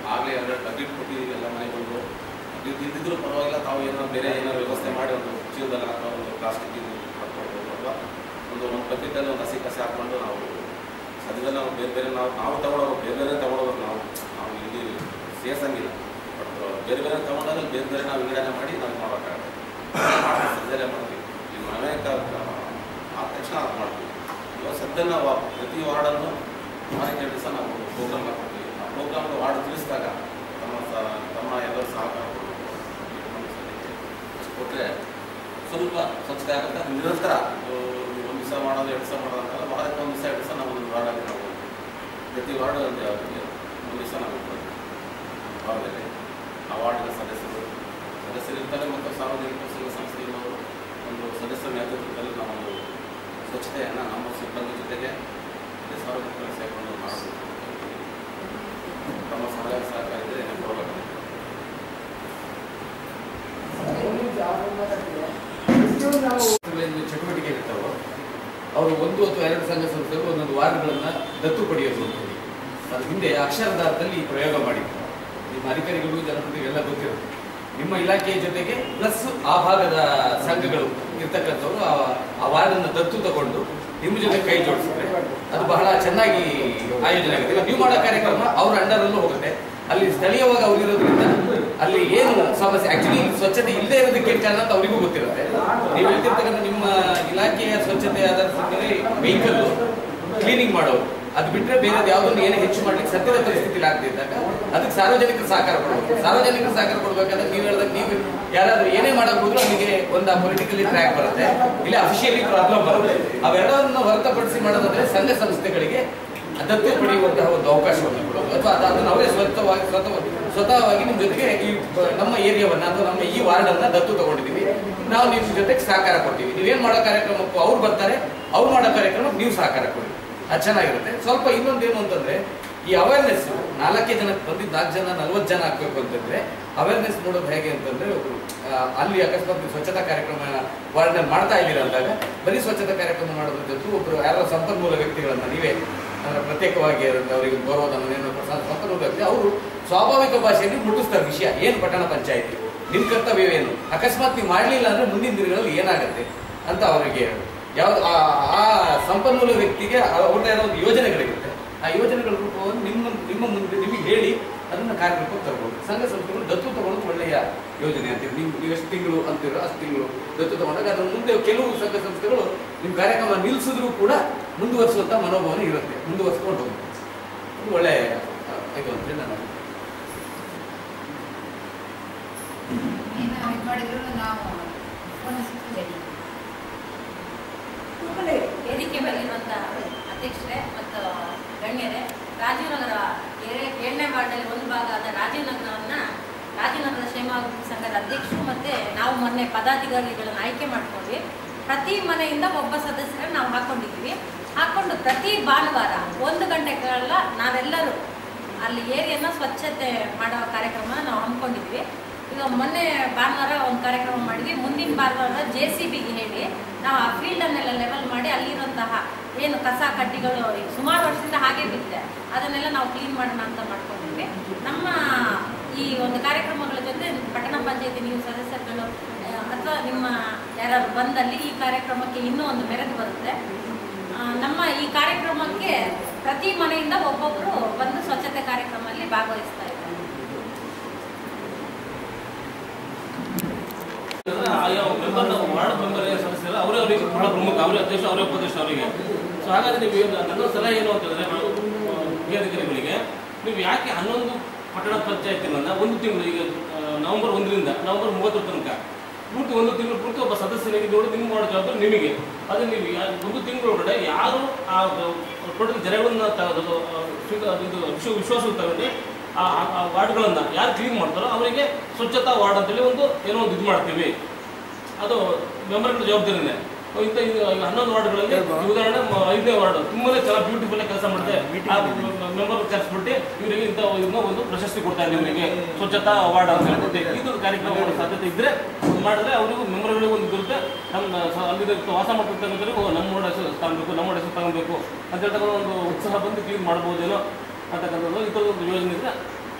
C: ಆಗಲೇ ಎರಡು ಬಕೆಟ್ ಕೊಟ್ಟಿದ್ದೀವಿ ಎಲ್ಲ ಮನೆಗೆ ಬಂದು ಇದು ಇದ್ದಿದ್ರು ಪರವಾಗಿಲ್ಲ ತಾವು ಏನೋ ಬೇರೆ ಏನಾದ್ರು ವ್ಯವಸ್ಥೆ ಮಾಡಿ ಒಂದು ಚೀಲದಲ್ಲಿ ಅಥವಾ ಒಂದು ಪ್ಲಾಸ್ಟಿಕ್ ಇದು ಹಾಕ್ಕೊಳ್ಬೋದು ಅಥವಾ ಒಂದು ಒಂದು ಬಕೆಟಲ್ಲಿ ಒಂದು ಹಸಿ ಕಸಿ ಹಾಕ್ಕೊಂಡು ನಾವು ಸದ್ಯದಲ್ಲಿ ನಾವು ಬೇರೆ ಬೇರೆ ನಾವು ನಾವು ತಗೊಳ್ಳೋರು ಬೇರೆ ಬೇರೆ ತಗೊಳ್ಳೋರು ನಾವು ನಾವು ಇಲ್ಲಿ ಸೇರ್ಸಂಗಿಲ್ಲ ಬಟ್ ಬೇರೆ ಬೇರೆ ತಗೊಂಡಾಗ ಬೇರೆ ಬೇರೆ ನಾವು ವಿಂಗಡಣೆ ಮಾಡಿ ನಾವು ಮಾಡೋಕ್ಕಾಗತ್ತೆ ಮಾಡ್ತೀವಿ, ಸದ್ಯದಲ್ಲೇ ಮಾಡ್ತೀವಿ ಈ ಮನೆ ಕ- ಆದ ತಕ್ಷಣ ಅದು ಮಾಡ್ತೀವಿ ಇವಾಗ ಸದ್ಯ ನಾವು ಆ ಪ್ರತಿ ವಾರ್ಡನ್ನು ವಾರಕ್ಕೆ ಎರಡು ದಿವಸ ನಾವು ಪ್ರೋಗ್ರಾಮ್ ಹಾಕ್ಕೊಡ್ತೀವಿ ಆ ಪ್ರೋಗ್ರಾಮ್ ವಾರ್ಡ್ ತಿಳಿಸಿದಾಗ ತಮ್ಮ ಸ- ತಮ್ಮ ಎಲ್ಲರೂ ಸಹಕಾರ ಕೊಡಬೇಕು ಅಷ್ಟು ಕೊಟ್ಟರೆ ಸ್ವಲ್ಪ ಸ್ವಚ್ಛತೆ ಆಗುತ್ತೆ ಅದು ನಿರಂತರ ಒಂದು ದಿವಸ ಮಾಡೋದು ಎರಡು ದಿವಸ ಮಾಡೋದು ಅಂತಲ್ಲ ವಾರಕ್ಕೆ ಒಂದು ದಿವಸ ಎರಡು ದಿವಸ ನಾವು ಒಂದು ವಾರ್ಡಲ್ಲಿ ನಾವು ಪ್ರತಿ ವಾರ್ಡ್ ಒಂದು ಒಂದು ದಿವಸ ನಾವು ಇಟ್ಕೊಳ್ತೀವಿ ವಾರದಲ್ಲಿ ಆ ವಾರ್ಡಿನ ಸದಸ್ಯರು ಸದಸ್ಯರಿರ್ತಾರೆ ಮತ್ತು ಸಾರ್ವಜನಿಕ ಸಂಘ ಸಂಸ್ಥೆಯವರು ಒಂದು ಸದಸ್ಯರ ನೇತೃತ್ವದಲ್ಲಿ ನಾವೊಂದು ಸ್ವಚ್ಛತೆಯನ್ನು ನಮ್ಮ ಸಿಬ್ಬಂದಿ ಜೊತೆಗೆ ಮತ್ತೆ ಸಾರ್ವಜನಿಕರ ಸೇರಿಕೊಂಡು ಮಾಡಬೇಕು ತಮ್ಮ ಸಲಹೆ ಸಹಕಾರ ಇದ್ದರೆ ಕೊಡಬೇಕು
D: ಏನು ಚಟುವಟಿಕೆ ಇರ್ತಾವೋ ಅವರು ಒಂದು ಅಥವಾ ಎರಡು ಸಂಘ ಸಂಸ್ಥೆಗಳು ಒಂದೊಂದು ವಾರ್ಡ್ಗಳನ್ನು ದತ್ತು ಪಡೆಯೋದು ಅಂತ ಹೇಳಿ ಅದು ಹಿಂದೆ ಅಕ್ಷರಧಾರದಲ್ಲಿ ಈ ಪ್ರಯೋಗ ಮಾಡಿದ್ರು ನಿಮ್ಮ ಅಧಿಕಾರಿಗಳು ಜನಪ್ರತಿನಿಧಿಗಳು ಎಲ್ಲ ಗೊತ್ತಿರುತ್ತೆ ನಿಮ್ಮ ಇಲಾಖೆಯ ಜೊತೆಗೆ ಪ್ಲಸ್ ಆ ಭಾಗದ ಸಂಘಗಳು ಇರ್ತಕ್ಕಂಥವ್ರು ಆ- ಆ ವಾರ್ಡನ್ನು ದತ್ತು ತಗೊಂಡು ನಿಮ್ಮ ಜೊತೆ ಕೈ ಜೋಡಿಸಿದ್ರೆ ಅದು ಬಹಳ ಚೆನ್ನಾಗಿ ಆಯೋಜನೆ ಆಗುತ್ತೆ ಇವಾಗ ನೀವು ಮಾಡೋ ಕಾರ್ಯಕ್ರಮ ಅವ್ರ ಅಂಡರಲ್ಲೂ ಹೋಗುತ್ತೆ ಅಲ್ಲಿ ಸ್ಥಳೀಯವಾಗಿ ಅವ್ರು ಇರೋದ್ರಿಂದ ಅಲ್ಲಿ ಏನು ಸಮಸ್ಯೆ ಆಕ್ಚುಲಿ ಸ್ವಚ್ಛತೆ ಇಲ್ಲದೆ ಇರೋದಕ್ಕೆ ಏನ್ ಕಾರಣ ಅಂತ ಅವರಿಗೂ ಗೊತ್ತಿರುತ್ತೆ ನೀವು ಹೇಳ್ತಿರ್ತಕ್ಕಂಥ ನಿಮ್ಮ ಇಲಾಖೆಯ ಸ್ವಚ್ಛತೆ ಆಧಾರದ ಮೇಲೆ ವೆಹಿಕಲ್ ಕ್ಲೀನಿಂಗ್ ಮಾಡೋರು ಅದು ಬಿಟ್ಟರೆ ಬೇರೆ ಯಾವುದನ್ನು ಏನೇ ಹೆಚ್ಚು ಮಾಡ್ಲಿಕ್ಕೆ ಸದ್ಯದ ಪರಿಸ್ಥಿತಿಲಿ ಆಗದಿದ್ದಾಗ ಅದಕ್ಕೆ ಸಾರ್ವಜನಿಕರ ಸಹಕಾರ ಕೊಡಬೇಕು ಸಾರ್ವಜನಿಕರ ಸಹಕಾರ ಕೊಡ್ಬೇಕಾದ್ರೆ ನೀವು ಹೇಳಿದಾಗ ನೀವು ಯಾರಾದ್ರೂ ಏನೇ ಮಾಡಕ್ ಹೋದ್ರು ನಿಮಗೆ ಒಂದು ಪೊಲಿಟಿಕಲಿ ಟ್ರ್ಯಾಕ್ ಬರುತ್ತೆ ಇಲ್ಲ ಅಫಿಷಿಯಲಿ ಪ್ರಾಬ್ಲಮ್ ಬರುತ್ತೆ ಅವೆರಡನ್ನು ಹೊರತುಪಡಿಸಿ ಮಾಡೋದಾದ್ರೆ ಸಂಘ ಸಂಸ್ಥೆಗಳಿಗೆ ದತ್ತು ಪಡೆಯುವಂತಹ ಒಂದು ಅವಕಾಶವನ್ನು ಕೊಡೋದು ಅಥವಾ ಅದು- ಅದನ್ನು ಅವರೇ ಸ್ವತಃವಾಗಿ ಸ್ವತಃ ಸ್ವತಃವಾಗಿ ನಿಮ್ಮ ಜೊತೆಗೆ ಈ ಬ- ನಮ್ಮ ಏರಿಯಾವನ್ನ ಅಥವಾ ನಮ್ಮ ಈ ವಾರ್ಡ್ ಅನ್ನ ದತ್ತು ತಗೊಂಡಿದ್ದೀವಿ ನಾವು ನಿಮ್ಮ ಜೊತೆಗೆ ಸಹಕಾರ ಕೊಡ್ತೀವಿ ನೀವೇನ್ ಮಾಡೋ ಕಾರ್ಯಕ್ರಮಕ್ಕೂ ಅವ್ರು ಬರ್ತಾರೆ ಅವ್ರು ಮಾಡೋ ಕಾರ್ಯಕ್ರಮಕ್ಕೆ ನೀವು ಸಹಕಾರ ಕೊಡಿ ಅದು ಚೆನ್ನಾಗಿರುತ್ತೆ ಸ್ವಲ್ಪ ಇನ್ನೊಂದೇನು ಅಂತಂದ್ರೆ ಈ ಅವೇರ್ನೆಸ್ ನಾಲ್ಕೇ ಜನ ಬಂದಿದ್ದು ನಾಲ್ಕು ಜನ ನಲ್ವತ್ತು ಜನ ಹಾಕ್ಬೇಕು ಅಂತಂದ್ರೆ ಅವೇರ್ನೆಸ್ ನೋಡೋದು ಹೇಗೆ ಅಂತಂದ್ರೆ ಒಬ್ರು ಆ, ಅಲ್ಲಿ ಅಕಸ್ಮಾತ್ ನೀವು ಸ್ವಚ್ಛತಾ ಕಾರ್ಯಕ್ರಮ ವಾರ್ಡ್ನಲ್ಲಿ ಮಾಡ್ತಾ ಇದ್ದೀರಾ ಅಂದಾಗ ಬರೀ ಸ್ವಚ್ಛತಾ ಕಾರ್ಯಕ್ರಮ ಮಾಡೋದ್ರ ಜೊತೆ ಒಬ್ರು ಯಾರೋ ಸಂಪನ್ಮೂಲ ವ್ಯಕ್ತಿಗಳನ್ನ ನೀವೇ ಅಂದ್ರೆ ಪ್ರತ್ಯೇಕವಾಗಿ ಅದನ್ನ ಅವರಿಗೆ ಗೌರವಧನ ಏನೋ ಪ್ರೋತ್ಸಾಹ ಸಂಪನ್ಮೂಲ ವ್ಯಕ್ತಿ ಅವರು ಸ್ವಾಭಾವಿಕ ಭಾಷೆಯಲ್ಲಿ ಮುಟ್ಟಿಸ್ತಾರೆ ವಿಷಯ ಏನು ಪಟ್ಟಣ ಪಂಚಾಯತಿ ನಿಮ್ಮ ಕರ್ತವ್ಯವೇನು ಅಕಸ್ಮಾತ್ ನೀವು ಮಾಡಲಿಲ್ಲ ಅಂದ್ರೆ ಮುಂದಿನ ದಿನಗಳಲ್ಲಿ ಏನಾಗುತ್ತೆ ಅಂತ ಅವರಿಗೆ ಯಾವ್ದು ಆ- ಆ ಸಂಪನ್ಮೂಲ ವ್ಯಕ್ತಿಗೆ ಅವ್ರದ್ದೇ ಆದ ಒಂದು ಯೋಜನೆಗಳಿರುತ್ತೆ ಆ ಯೋಜನೆಗಳ ರೂಪವನ್ನು ನಿಮ್ಮ ನಿಮ್ಮ ಮುಂದೆ ನಿಮಗೆ ಹೇಳಿ ಅದನ್ನ ಕಾರ್ಯರೂಪಕ್ಕೆ ತರಬಹುದು ಸಂಘ ಸಂಸ್ಥೆಗಳು ದತ್ತು ತಗೊಳ್ಳೋದು ಒಳ್ಳೆಯ ಯೋಜನೆ ಅಂತೀರಿ ನೀವು ನೀವು ಎಷ್ಟು ತಿಂಗಳು ಅಂತೀರೋ ಅಷ್ಟು ತಿಂಗಳು ದತ್ತು ತಗೊಂಡಾಗ ಅದರ ಮುಂದೆ ಕೆಲವು ಸಂಘ ಸಂಸ್ಥೆಗಳು ನಿಮ್ಮ ಕಾರ್ಯಕ್ರಮ ನಿಲ್ಲಿಸಿದ್ರು ಕೂಡ ಮುಂದುವರಿಸುವಂತ ಮನೋಭಾವನೆ ಇರುತ್ತೆ ಮುಂದುವರಿಸ್ಕೊಂಡು ಹೋಗುತ್ತೆ ಅದು ಒಳ್ಳೆ ಆ, ಇದು ಅಂತೇಳಿ ನಾನು
E: ಏನು ಇದು ಮಾಡಿದ್ರು ನಾವು ಸ್ಪಂದಿಸುತ್ತಿದ್ದೇವೆ
B: ಆಮೇಲೆ
F: ವೇದಿಕೆ ಮೇಲಿರುವಂಥ ಅಧ್ಯಕ್ಷರೇ ಮತ್ತು ಗಣ್ಯರೇ ರಾಜೀವ್ ನಗರ ಏ- ಏಳನೇ ವಾರ್ಡಲ್ಲಿ ಒಂದು ಭಾಗ ಆದ ರಾಜೀವ್ ನಗರವನ್ನು ರಾಜೀವ್ ನಗರ ಕ್ಷೇಮಾಭಿವೃದ್ಧಿ ಸಂಘದ ಅಧ್ಯಕ್ಷರು ಮತ್ತು ನಾವು ಮೊನ್ನೆ ಪದಾಧಿಕಾರಿಗಳನ್ನು ಆಯ್ಕೆ ಮಾಡ್ಕೊಂಡ್ವಿ ಪ್ರತಿ ಮನೆಯಿಂದ ಒಬ್ಬ ಸದಸ್ಯರನ್ನು ನಾವು ಹಾಕೊಂಡಿದ್ದೀವಿ ಹಾಕೊಂಡು ಪ್ರತಿ ಭಾನುವಾರ ಒಂದು ಗಂಟೆ ಕಾಲ ನಾವೆಲ್ಲರೂ ಅಲ್ಲಿ ಏರಿಯನ್ನ ಸ್ವಚ್ಛತೆ ಮಾಡೋ ಕಾರ್ಯಕ್ರಮ ನಾವು ಹಮ್ಮಿಕೊಂಡಿದ್ವಿ ಈಗ ಮೊನ್ನೆ ಭಾನುವಾರ ಒಂದು ಕಾರ್ಯಕ್ರಮ ಮಾಡಿದ್ವಿ ಮುಂದಿನ ಭಾನುವಾರ ಜೆ ಸಿ ಬಿಗೆ ಹೇಳಿ ನಾವು ಆ ಫೀಲ್ಡನ್ನೆಲ್ಲ ಲೆವೆಲ್ ಮಾಡಿ ಅಲ್ಲಿರುವಂತಹ ಏನು ಕಸ ಕಡ್ಡಿಗಳು ಈಗ ಸುಮಾರು ವರ್ಷದಿಂದ ಹಾಗೆ ಬಿದ್ದಿದೆ ಅದನ್ನೆಲ್ಲ ನಾವು ಕ್ಲೀನ್ ಮಾಡೋಣ ಅಂತ ಮಾಡ್ಕೊಂಡಿದ್ವಿ ನಮ್ಮ ಈ ಒಂದು ಕಾರ್ಯಕ್ರಮಗಳ ಜೊತೆ ಪಟ್ಟಣ ಪಂಚಾಯತಿ ನೀವು ಸದಸ್ಯರುಗಳು ಅಥವಾ ನಿಮ್ಮ ಯಾರಾದ್ರು ಬಂದಲ್ಲಿ ಈ ಕಾರ್ಯಕ್ರಮಕ್ಕೆ ಇನ್ನೂ ಒಂದು ಮೆರೆದು ಬರುತ್ತೆ ಆ, ನಮ್ಮ ಈ ಕಾರ್ಯಕ್ರಮಕ್ಕೆ ಪ್ರತಿ ಮನೆಯಿಂದ ಒಬ್ಬೊಬ್ಬರು ಬಂದು ಸ್ವಚ್ಛತೆ ಕಾರ್ಯಕ್ರಮದಲ್ಲಿ ಭಾಗವಹಿಸ್ತಾ ಇದ್ದಾರೆ
G: ಅಂದ್ರೆ ಆಯಾ ಮೆಂಬರ್ ವಾರ್ಡ್ ಮೆಂಬರ್ ಸದಸ್ಯರು ಅವರೇ ಅವರಿಗೆ ಬಹಳ ಪ್ರಮುಖ ಅವರೇ ಅಧ್ಯಕ್ಷ ಅವರೇ ಉಪಾಧ್ಯಕ್ಷ ಅವರಿಗೆ ಸೊ ಹಾಗಾದ್ರೆ ನೀವು ಏನು ನನ್ನ ಸಲಹೆ ಏನು ಅಂತಂದ್ರೆ ನಾವು ಮುಖ್ಯಾಧಿಕಾರಿಗಳಿಗೆ ನೀವು ಯಾಕೆ ಹನ್ನೊಂದು ಪಟ್ಟಣ ಪಂಚಾಯತಿಗಳನ್ನ ಒಂದು ತಿಂಗಳು ಈಗ ಆ, ನವೆಂಬರ್ ಒಂದರಿಂದ ನವೆಂಬರ್ ಮೂವತ್ತರ ತನಕ ಪೂರ್ತಿ ಒಂದು ತಿಂಗಳು ಪೂರ್ತಿ ಒಬ್ಬ ಸದಸ್ಯನಿಗೆ ನೋಡಿ ನಿಮ್ಮ ಮಾಡೋ ಜವಾಬ್ದಾರಿ ನಿಮಗೆ ಅದು ನೀವು ಯಾ- ಒಂದು ತಿಂಗಳೊಳಗಡೆ ಯಾರು ಆ ಟೋಟಲ್ ಜನಗಳನ್ನ ತೆಗೆದು ಆ, ಸ್ವೀಕ- ಇದು ವಿಶ್ವ ವಿಶ್ವಾಸ ತಗೊಂಡು ಆ ಆ- ಆ ವಾರ್ಡ್ಗಳನ್ನ ಯಾರು ಕ್ಲೀನ್ ಮಾಡ್ತಾರೋ ಅವರಿಗೆ ಸ್ವಚ್ಛತಾ ವಾರ್ಡ್ ಅಂತೇಳಿ ಒಂದು ಏನೋ ಒಂದು ಇದು ಮಾಡ್ತೀವಿ ಅದು ಮೆಂಬರ್ಗಳ ಜವಾಬ್ದಾರಿನೇ ಇಂಥ ಇದು ಈಗ ಹನ್ನೊಂದು ವಾರ್ಡ್ಗಳಲ್ಲಿ ಈ ಉದಾಹರಣೆ ಮ- ಐದನೇ ವಾರ್ಡ್ ತುಂಬಾನೇ ಚೆನ್ನಾಗಿ ಬ್ಯೂಟಿಫುಲ್ ಕೆಲಸ ಮಾಡಿದೆ ಆ ಮೆಂಬರ್ ಕರೆಸ್ಬಿಟ್ಟು ಇವರಿಗೆ ಇಂಥ ಇದನ್ನ ಒಂದು ಪ್ರಶಸ್ತಿ ಕೊಡ್ತಾ ಇದ್ದೀವಿ ಇವರಿಗೆ ಸ್ವಚ್ಛತಾ ವಾರ್ಡ್ ಅಂತ ಹೇಳ್ಬಿಟ್ಟು ಇದು ಕಾರ್ಯಕ್ರಮ ಮಾಡೋ ಸಾಧ್ಯತೆ ಇದ್ರೆ ಅದು ಮಾಡಿದ್ರೆ ಅವರಿಗೂ ಮೆಂಬರ್ಗಳಿಗೂ ಒಂದು ಇರುತ್ತೆ ನಮ್ಮ ಸ- ಅಲ್ಲಿ ವಾಸ ಮಾಡ್ತಿರ್ತಕ್ಕಂಥವ್ರಿಗೂ ನಮ್ಮ ಓಡ ಹೆಸರು ತಗೊಬೇಕು ನಮ್ಮ ಓಡ ಹೆಸರು ತಗೊಬೇಕು ಅಂತ ಹೇಳ್ತಕ್ಕಂಥ ಒಂದು ಉತ್ಸಾಹ ಬಂದು ಕ್ಲೀನ್ ಮಾಡ್ಬೋದೇನೋ ಅಂತಕ್ಕಂಥದ್ದು ಇಂಥದ್ದು ಒಂದು ಯೋಜನೆ ಇದ್ರೆ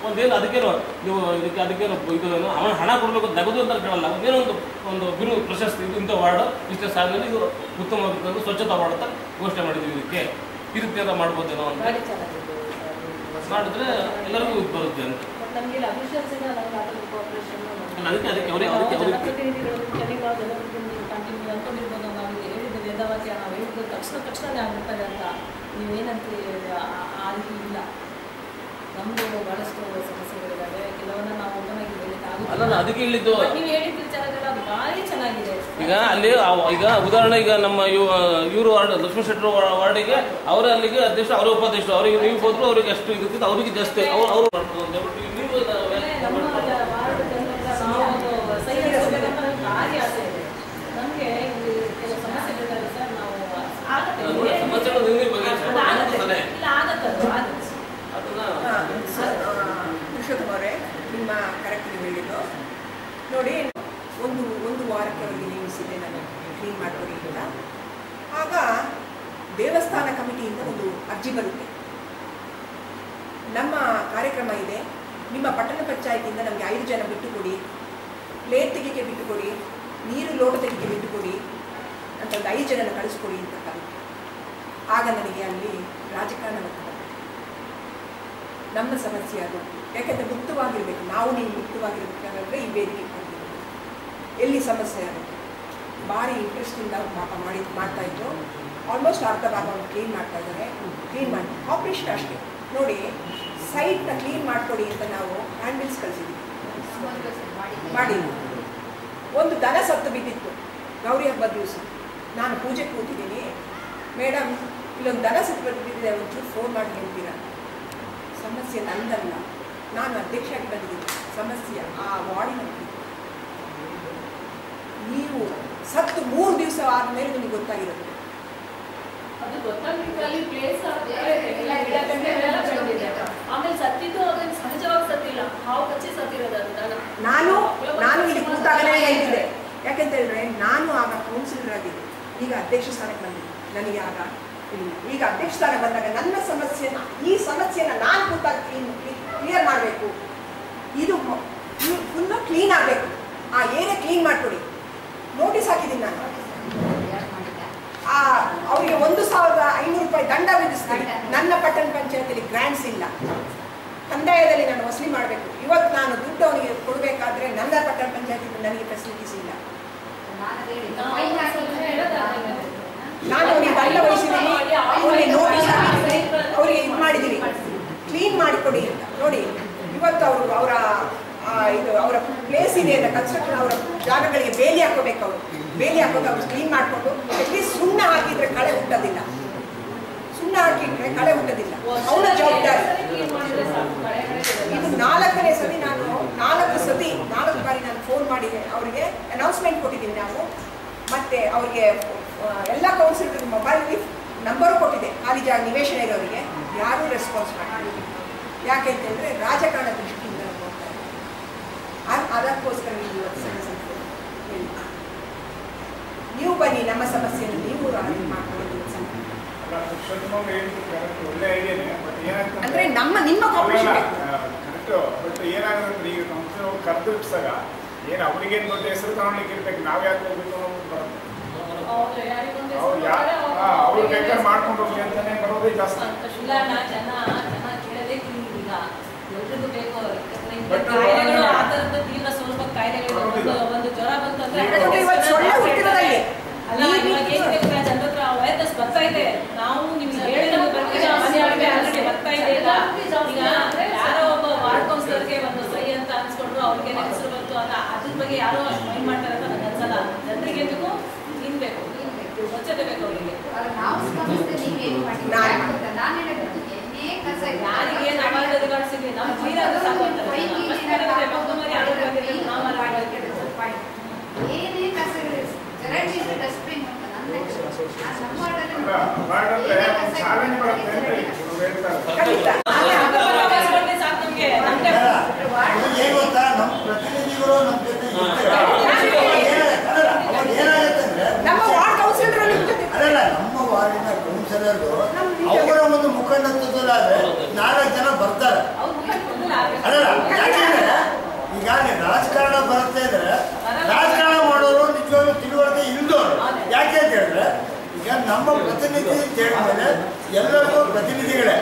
G: ಒಂದೇನು ಅದಕ್ಕೇನು ನೀವು ಇದಕ್ಕೆ ಅದಕ್ಕೇನು ಇದು ಏನು ಅವನ ಹಣ ಕೊಡಬೇಕು ನಗದು ಅಂತ ಕೇಳಲ್ಲ ಒಂದೇನೋ ಒಂದು ಒಂದು ಬಿರು ಪ್ರಶಸ್ತಿ ಇದು ಇಂಥ ವಾರ್ಡ್ ಇಷ್ಟೇ ಸಾಲಿನಲ್ಲಿ ಇದು ಉತ್ತಮವಾಗಿರ್ತದೆ ಸ್ವಚ್ಛತಾ ವಾರ್ಡ್ ಅಂತ ಘೋಷಣೆ ಮಾಡಿದ್ದೀವಿ ಇದಕ್ಕೆ ಈ ರೀತಿ ಅಂತ ಮಾಡ್ಬೋದೇನೋ ಅಂತ
H: ಗಾಡಿ ಚೆನ್ನಾಗಿದೆ
G: ಮಾಡಿದ್ರೆ ಎಲ್ಲರಿಗೂ ಇದು ಬರುತ್ತೆ ಅಂತ
H: ನಮಗೆ ಅಫಿಷಿಯಲ್ಸ್ ಇದೆ ನಮ್ಗೆ ಅದ್ರ ಕೋಆಪರೇಷನ್
G: ಅದಕ್ಕೆ ಅದಕ್ಕೆ ಅವ್ರಿಗೆ ಅದಕ್ಕೆ ಅವ್ರಿಗೆ
H: ಜನಪ್ರತಿನಿಧಿಗಳು ಕೆಲವು ಜನಪ್ರತಿನಿಧಿಗಳು ಕಂಟಿನ್ಯೂ ಅನ್ಕೊಂಡಿರ್ಬೋದು ನಾವು ಈಗ ಹೇಳಿದ್ದು ವೇದವಾಕ್ಯ ನಾವು ಹೇಳಿದ್ದು ತಕ್ಷಣ ತಕ್ಷಣನೇ ಆಗ್ಬಿಡ್ತಾರೆ ಅಂತ ನೀವೇನಂತೀರಿ ಆ- ಆ ರೀತಿ ಇಲ್ಲ ನಮ್ಮದು ಬಹಳಷ್ಟು ಸಮಸ್ಯೆಗಳಿದ್ದಾವೆ ಕೆಲವನ್ನ ನಾವು ಓಪನಾಗಿ ಹೇಳಲಿಕ್ಕೆ
G: ಅಲ್ಲ
H: ಆಗುದಿಲ್ಲ
G: ನಾನು ಅದಕ್ಕೆ ಹೇಳಿದ್ದು
H: ನೀವು ಹೇಳಿದ ವಿಚಾರಗಳು ಅದು ಭಾರಿ ಚೆನ್ನಾಗಿದೆ
G: ಈಗ ಅಲ್ಲಿ ಅವ್- ಈಗ ಉದಾಹರಣೆ ಈಗ ನಮ್ಮ ಇವರು ವಾರ್ಡ್ ಲಕ್ಷ್ಮೀ ಶೆಟ್ಟರು ವಾರ್ಡಿಗೆ ಅವರೇ ಅಲ್ಲಿಗೆ ಅಧ್ಯಕ್ಷ ಅವರೇ ಉಪಾಧ್ಯಕ್ಷರು ಅವರಿಗೆ ನೀವು ಹೋದ್ರು ಅವರಿಗೆ ಅಷ್ಟು ಇದಕ್ಕಿಂತ ಅವರಿಗೆ ಜಾಸ್ತಿ ಅವ್ರು ಅವರು ಮಾಡ್ಬೋದು ಅಂತ ಹೇಳ್ಬಿಟ್ಟು ನೀವು
H: ನಮ್ಮ
G: ನಾವು-
H: ವಾರ್ಡ್ ಜನರ ನಾವು ಒಂದು ಸಹಿ ಹಂಚ್ಬೇಕಂತ ನಮ್ಗೆ ಭಾರಿ ಆಸೆ ಇದೆ ನಮಗೆ ಕೆಲವು ಸಮಸ್ಯೆಗಳಿದ್ದಾವೆ ಸರ್ ನಾವು ಆಗತ್ತೆ
G: ನೋಡಿ, ಸಮಸ್ಯೆಗಳು ನಿಮಗೆ ಬಗೆಹರಿಸ್ಬೇಕು.
H: ಅದು ಆಗತ್ತೆ.
G: ಸಲಹೆ.
H: ಇಲ್ಲ ಆಗತ್ತೆ ಅದು ಆಗತ್ತೆ.
G: ಅದನ್ನ
B: ಪುರುಷೋತ್ತಮ ಅವರೇ ನಿಮ್ಮ ಕರೆಕ್ಟ್ ನೀವು ಹೇಳಿದ್ದು ನೋಡಿ ಒಂದು ಒಂದು ವಾರಕ್ಕೆ ಅವರಿಗೆ ನೇಮಿಸಿದ್ದೆ ನಾನು ಕ್ಲೀನ್ ಮಾಡಿಕೊಡಿ ಅಂತ ಆಗ ದೇವಸ್ಥಾನ ಕಮಿಟಿಯಿಂದ ಒಂದು ಅರ್ಜಿ ಬರುತ್ತೆ ನಮ್ಮ ಕಾರ್ಯಕ್ರಮ ಇದೆ ನಿಮ್ಮ ಪಟ್ಟಣ ಪಂಚಾಯತಿಯಿಂದ ನಮಗೆ ಐದು ಜನ ಬಿಟ್ಟು ಕೊಡಿ ಪ್ಲೇಟ್ ತೆಗಿಗೆ ಬಿಟ್ಟು ಕೊಡಿ ನೀರು ಲೋಟ ತೆಗಿಗೆ ಬಿಟ್ಟು ಕೊಡಿ ಅಂತ ಒಂದು ಐದು ಜನನ ಕಳಿಸ್ಕೊಡಿ ಅಂತ ಕರೀತಾರೆ ಆಗ ನನಗೆ ಅಲ್ಲಿ ರಾಜಕಾರಣ ಬರ್ತದೆ ನಮ್ಮ ಸಮಸ್ಯೆ ಅದು ಯಾಕಂದರೆ ಮುಕ್ತವಾಗಿರ್ಬೇಕು ನಾವು ನೀವು ಮುಕ್ತವಾಗಿರ್ಬೇಕಾದ್ರೆ ಈ ವೇದಿಕೆ ಕೊಡ್ತೀವಿ ಎಲ್ಲಿ ಸಮಸ್ಯೆ ಆಗುತ್ತೆ ಭಾರಿ ಇಂಟ್ರೆಸ್ಟಿಂದ ಪಾಪ ಮಾಡಿ ಮಾಡ್ತಾ ಇದ್ರು ಆಲ್ಮೋಸ್ಟ್ ಅರ್ಧ ಭಾಗವನ್ನು ಕ್ಲೀನ್ ಮಾಡ್ತಾ ಇದ್ದಾರೆ ಕ್ಲೀನ್ ಮಾಡಿ ಆಪರೇಷನ್ ಅಷ್ಟೇ ನೋಡಿ ಸೈಟ್ನ ಕ್ಲೀನ್ ಮಾಡಿಕೊಡಿ ಅಂತ ನಾವು ಹ್ಯಾಂಡ್ ಕಳಿಸಿದ್ವಿ ಮಾಡಿ ಒಂದು ದನ ಸತ್ತು ಬಿದ್ದಿತ್ತು ಗೌರಿ ಹಬ್ಬದ ದಿವಸ ನಾನು ಪೂಜೆ ಕೂತಿದ್ದೀನಿ ಮೇಡಮ್ ಇಲ್ಲೊಂದು ದನ ಸತ್ತು ಬಿದ್ದಿದೆ ಒಂಚೂರು ಫೋನ್ ಮಾಡಿ ಹೇಳ್ತೀರಾ ಸಮಸ್ಯೆ ನಂದಲ್ಲ ನಾನು ಅಧ್ಯಕ್ಷರಾಗಿ ಬಂದಿದ್ದೀನಿ ಸಮಸ್ಯೆ ಆ ವಾರ್ಡಿನಲ್ಲಿ ನೀವು ಸತ್ತು ಮೂರು ದಿವಸ ಆದಮೇಲೆ ನಿಮಗೆ ಗೊತ್ತಾಗಿರೋದು
H: ಅದು ಗೊತ್ತಾಗ್ಲಿಕ್ಕೆ ಅಲ್ಲಿ place ಆಗ್ತದೆ, ಎಲ್ಲ ಗಿಡ ಗಂಟೆ ಎಲ್ಲ ಬೆಳ್ದಿದೆ. ಆಮೇಲೆ ಸತ್ತಿದ್ದು ಅದೇನು ಸಹಜವಾಗಿ ಸತ್ತಿಲ್ಲ ಹಾವು ಕಚ್ಚಿ ಸತ್ತಿರೋದು ಅದು ದನ.
B: ನಾನು ನಾನು ಇಲ್ಲಿ ಕೂತಾಗಲೇ ಹೇಳ್ತಿದ್ದೆ ಯಾಕೆಂತ ಹೇಳಿದ್ರೆ ನಾನು ಆಗ ಕೌನ್ಸಿಲರ್ ಆಗಿದ್ದೆ ಈಗ ಅಧ್ಯಕ್ಷ ಸ್ಥಾನಕ್ಕೆ ಬಂದಿದ್ದೆ ನನಗೆ ಆಗ ಇಲ್ಲ ಈಗ ಅಧ್ಯಕ್ಷ ಸ್ಥಾನ ಬಂದಾಗ ನನ್ನ ಸಮಸ್ಯೆನ ಈ ಸಮಸ್ಯೆನ ನಾನು ಕೂತಾಗ ಕ್ಲೀನ್ ಕ್ಲಿಯರ್ ಮಾಡಬೇಕು ಇದು ಫುಲ್ಲು ಕ್ಲೀನ್ ಆಗಬೇಕು ಆ ಏರಿಯಾ ಕ್ಲೀನ್ ಮಾಡಿಕೊಡಿ ನೋಟಿಸ್ ಹಾಕಿದ್ದೀನಿ ನಾನು ಆ ಅವರಿಗೆ ಒಂದು ಸಾವಿರದ ಐನೂರು ರೂಪಾಯಿ ದಂಡ ವಿಧಿಸ್ತೀನಿ ನನ್ನ ಪಟ್ಟಣ ಪಂಚಾಯತಿಯಲ್ಲಿ ಗ್ರ್ಯಾಂಟ್ಸ್ ಇಲ್ಲ ಕಂದಾಯದಲ್ಲಿ ನಾನು ವಸೂಲಿ ಮಾಡಬೇಕು ಇವತ್ತು ನಾನು ದುಡ್ಡು ಅವನಿಗೆ ಕೊಡಬೇಕಾದ್ರೆ ನನ್ನ ಪಟ್ಟಣ ಪಂಚಾಯತಿಯಿಂದ ನನಗೆ ಫೆಸಿಲಿಟೀಸ್ ಇಲ್ಲ
H: ನಾವು ಸ್ವಲ್ಪ ಹೇಳೋದಾದ್ರೆ
B: ನಾನು ಅವನಿಗೆ ದಂಡ ವಹಿಸಿದ್ದೀನಿ ಅವನಿಗೆ ನೋಟಿಸ್ ಅವರಿಗೆ ಇದು ಮಾಡಿದ್ದೀನಿ ಕ್ಲೀನ್ ಮಾಡಿಕೊಡಿ ಅಂತ ನೋಡಿ ಇವತ್ತು ಅವರು ಅವರ ಇದು ಅವರ ಪ್ಲೇಸ್ ಇದೆ ಅಂತ ಕನ್ಸ್ಟ್ರಕ್ಷನ್ ಅವರ ಜಾಗಗಳಿಗೆ ಬೇಲಿ ಹಾಕೋಬೇಕು ಅವರು ಬೇಲಿ ಹಾಕೋದು ಅವ್ರು ಕ್ಲೀನ್ ಮಾಡಿಕೊಂಡು ಅಟ್ಲೀಸ್ಟ್ ಸುಣ್ಣ ಹಾಕಿದ್ರೆ ಕಳೆ ಹುಟ್ಟೋದಿಲ್ಲ ಸುಣ್ಣ ಹಾಕಿದ್ರೆ ಕಳೆ ಹುಟ್ಟೋದಿಲ್ಲ ಅವನ ಜವಾಬ್ದಾರಿ
H: ಕ್ಲೀನ್ ಮಾಡಿದ್ರೆ ಸಾಕು ಕಡೆ ಕಡೆ
B: ಇದು ನಾಲ್ಕನೇ ಸತಿ ನಾನು ನಾಲ್ಕು ಸತಿ ನಾಲ್ಕು ಬಾರಿ ನಾನು ಫೋನ್ ಮಾಡಿ ಅವರಿಗೆ ಅನೌನ್ಸ್ಮೆಂಟ್ ಕೊಟ್ಟಿದ್ದೀನಿ ನಾವು ಮತ್ತೆ ಅವರಿಗೆ ಎಲ್ಲ ಕೌನ್ಸಿಲರ್ ಮೊಬೈಲ್ಗೆ ನಂಬರ್ ಕೊಟ್ಟಿದೆ ಖಾಲಿ ಜಾಗ ನಿವೇಶನ ಇರೋರಿಗೆ ಯಾರೂ ರೆಸ್ಪಾನ್ಸ್ ಮಾಡಿಲ್ಲ ಯಾಕೆ ಅಂತಂದರೆ ರಾಜಕಾರಣ ದೃಷ್ಟಿಯಿಂದ ನೋಡ್ತಾ ಇದ್ದಾರೆ. ಅದ್- ಅದಕ್ಕೋಸ್ಕರ ನೀವು ಇವತ್ತು ಸಣ್ಣ ಸಂಖ್ಯೆ ಹೇಳಿ ನೀವು ಬನ್ನಿ ನಮ್ಮ ಸಮಸ್ಯೆಯನ್ನು ನೀವು ಇದು ಮಾಡ್ಕೊಳ್ಳಿ ಇವತ್ತು ಸಂಖ್ಯೆ.
I: ಒಳ್ಳೆ ಐಡಿಯಾನೇ ಬಟ್ ಏನಾಗ್ತದೆ
B: ಅಂದ್ರೆ ನಮ್ಮ ನಿಮ್ಮ ಕಾಂಪಿಟೇಷನ್
I: ಕರೆಕ್ಟ್ ಬಟ್ ಏನಾಗುತ್ತೆ ಈಗ ಕೌನ್ಸಿಲ್ ಕರೆದು ಬಿಡ್ಸಾಗ ಏನು ಅವ್ರಿಗೇನು ದೊಡ್ಡ ಹೆಸರು ತಗೊಳ್ಲಿಕ್ಕೆ ಇರ್ಬೇಕು ನಾವ್ ಯಾಕೆ ಹೋಗ್ಬೇಕು ಅನ್ನೋದು ಬರುತ್ತೆ
H: ಹೌದು, ಯಾರಿಗೊಂದು
I: ಅವ್ರು
H: ಹೆಸರು
I: ಯಾ
H: ಕೊಟ್ರೆ ಅವ್ರು
I: ಹಾ, ಅವ್ರು
H: ಅವ್ರಿಗೆ
I: ಬೇಕಾದ್ರೆ ಮಾಡ್ಕೊಂಡು ಹೋಗ್ಲಿ ಅಂತಾನೆ ಬರೋದೇ ಜಾಸ್ತಿ
H: ಸಂತೋಷ. ಇಲ್ಲ ನಾ ಜನ ಜನ ಕೇಳೋದೇ ಕ್ಲೀನ್ ಈಗ ಎಲ್ರಿಗೂ ಬೇಕು ಯಾಕಂದ್ರೆ ಈಗ
I: But
H: ಕಾಯಿಲೆಗಳು
I: ಅವ್ರು-
H: ಆ ಥರದ್ದು ತೀವ್ರ ಸ್ವಲ್ಪ ಕಾಯಿಲೆಗಳು
I: ಹೌದಿಲ್ಲ.
H: ಒಂದು ಒಂದು ಜ್ವರ ಬಂತಂದ್ರೆ
I: ಈಗ
H: ಅದಕ್ಕೆ
B: ಇವತ್ತು ಸೊಳ್ಳೆ ಹುಟ್ಟಿರೋದಲ್ಲಿ.
H: ಅಲ್ಲ ಇವಾಗ ಏನ್ ಬೇಕು ಜನರ ಹತ್ರ ಅವೇರ್ನೆಸ್ ಬರ್ತಾ ಇದೆ ನಾವು ನಿಮ್ಗೆ ಹೇಳಿದ್ರೆ ಬರ್ತೀವಿ ಆಲ್ರೆಡಿ ಆಲ್ರೆಡಿ ಬರ್ತಾ ಇದೆ ಈಗ ಈಗ ಯಾರೋ ಒಬ್ಬ ವಾರ್ಡ್ ಕೌನ್ಸಿಲರ್ಗೆ ಒಂದು ಸಹಿ ಅಂತ ಅನ್ಸ್ಕೊಂಡ್ರು ಅವ್ರಿಗೆ ಹೆಸರು ಬಂತು ಅದ ಅದ್ರ ಬಗ್ಗೆ ಯಾರೋ ಅಷ್ಟು ಮೈಂಡ್ ಮಾಡ್ತಾರೆ ಅಂತ ನನಗೆ ಅನ್ಸಲ್ಲ ಜನರಿಗೆ ಬೇಕು ಕ್ಲೀನ್ ಬೇಕು ಸ್ವಚ್ಛತೆ ಬೇಕು ಅವರಿಗೆ ಯಾರಿಗೆ ನಾವಾಗ ಅಧಿಕಾರಿಸಿದ್ವಿ ನಾವು ಕ್ಲೀನ್ ಆದ್ರೆ ಸಾಕು ಅಂತಾರೆ ಫಸ್ಟ್ ಹೇಳಿದ್ರೆ ಮಗು ಮರಿ ಆಡೋದು ಬಂದಿದ್ರೆ ನಾವು ಅಲ್ಲಿ ಆಡೋದು
E: ಏನೇ ಕಸಗಳು ಜರಡಿ ಡಸ್ಟ್ಬಿನ್ ಅಂತ ನನ್ನ ನಮ್ಮ ವಾರ್ಡಲ್ಲಿ
I: ಅಲ್ಲ ವಾರ್ಡ್ ಅಂದ್ರೆ ಒಂದು ಚಾಲೆಂಜ್ ಬರುತ್ತೆ ಅಂತ ಇವ್ರು ಹೇಳ್ತಾರೆ
B: ಖಂಡಿತ
H: ಅವಕಾಶ ಕೊಡ್ಲಿ ಸಾಕು ನಮ್ಗೆ ನಮ್ಗೆ
J: ಏನ್ ಗೊತ್ತಾ ನಮ್ಮ ಪ್ರತಿನಿಧಿಗಳು ನಮ್ಮ ಜೊತೆ ಇರ್ತಾರೆ. ಏನಾಗತ್ತೆ- ಅಲ್ಲಲ್ಲ, ಅವಾಗ ಏನಾಗತ್ತಂದ್ರೆ
B: ನಮ್ಮ ವಾರ್ಡ್ ಕೌನ್ಸಿಲರ್ ನಿಮ್ಮ ಜೊತೆ
J: ಅಲ್ಲಲ್ಲ ನಮ್ಮ ವಾರ್ಡಿನ ಕೌನ್ಸಿಲರ್ಗಳು ಅವರ ಒಂದು ಮುಖಂಡತ್ವದಲ್ಲಾದ್ರೆ ನಾಲ್ಕು ಜನ ಬರ್ತಾರೆ
H: ಅವ್ರು ಮುಖಂಡ ಬಂದಿಲ್ಲ
J: ಅಲ್ಲ ಯಾಕೆಂದ್ರೆ ಈಗ ನೀವು ರಾಜಕಾರಣ ಬರ್ತಾ ಇದ್ರೆ ರಾಜಕಾರಣ ಮಾಡೋರು ನಿಜವಾಗ್ಲೂ ತಿಳುವಳಿಕೆ ಇಲ್ದೋರು ಯಾಕೆ ಅಂತ ಹೇಳಿದ್ರೆ ಈಗ ನಮ್ಮ ಪ್ರತಿನಿಧಿ ಅಂತ ಹೇಳಿದ್ಮೇಲೆ ಎಲ್ಲರಿಗೂ ಪ್ರತಿನಿಧಿಗಳೇ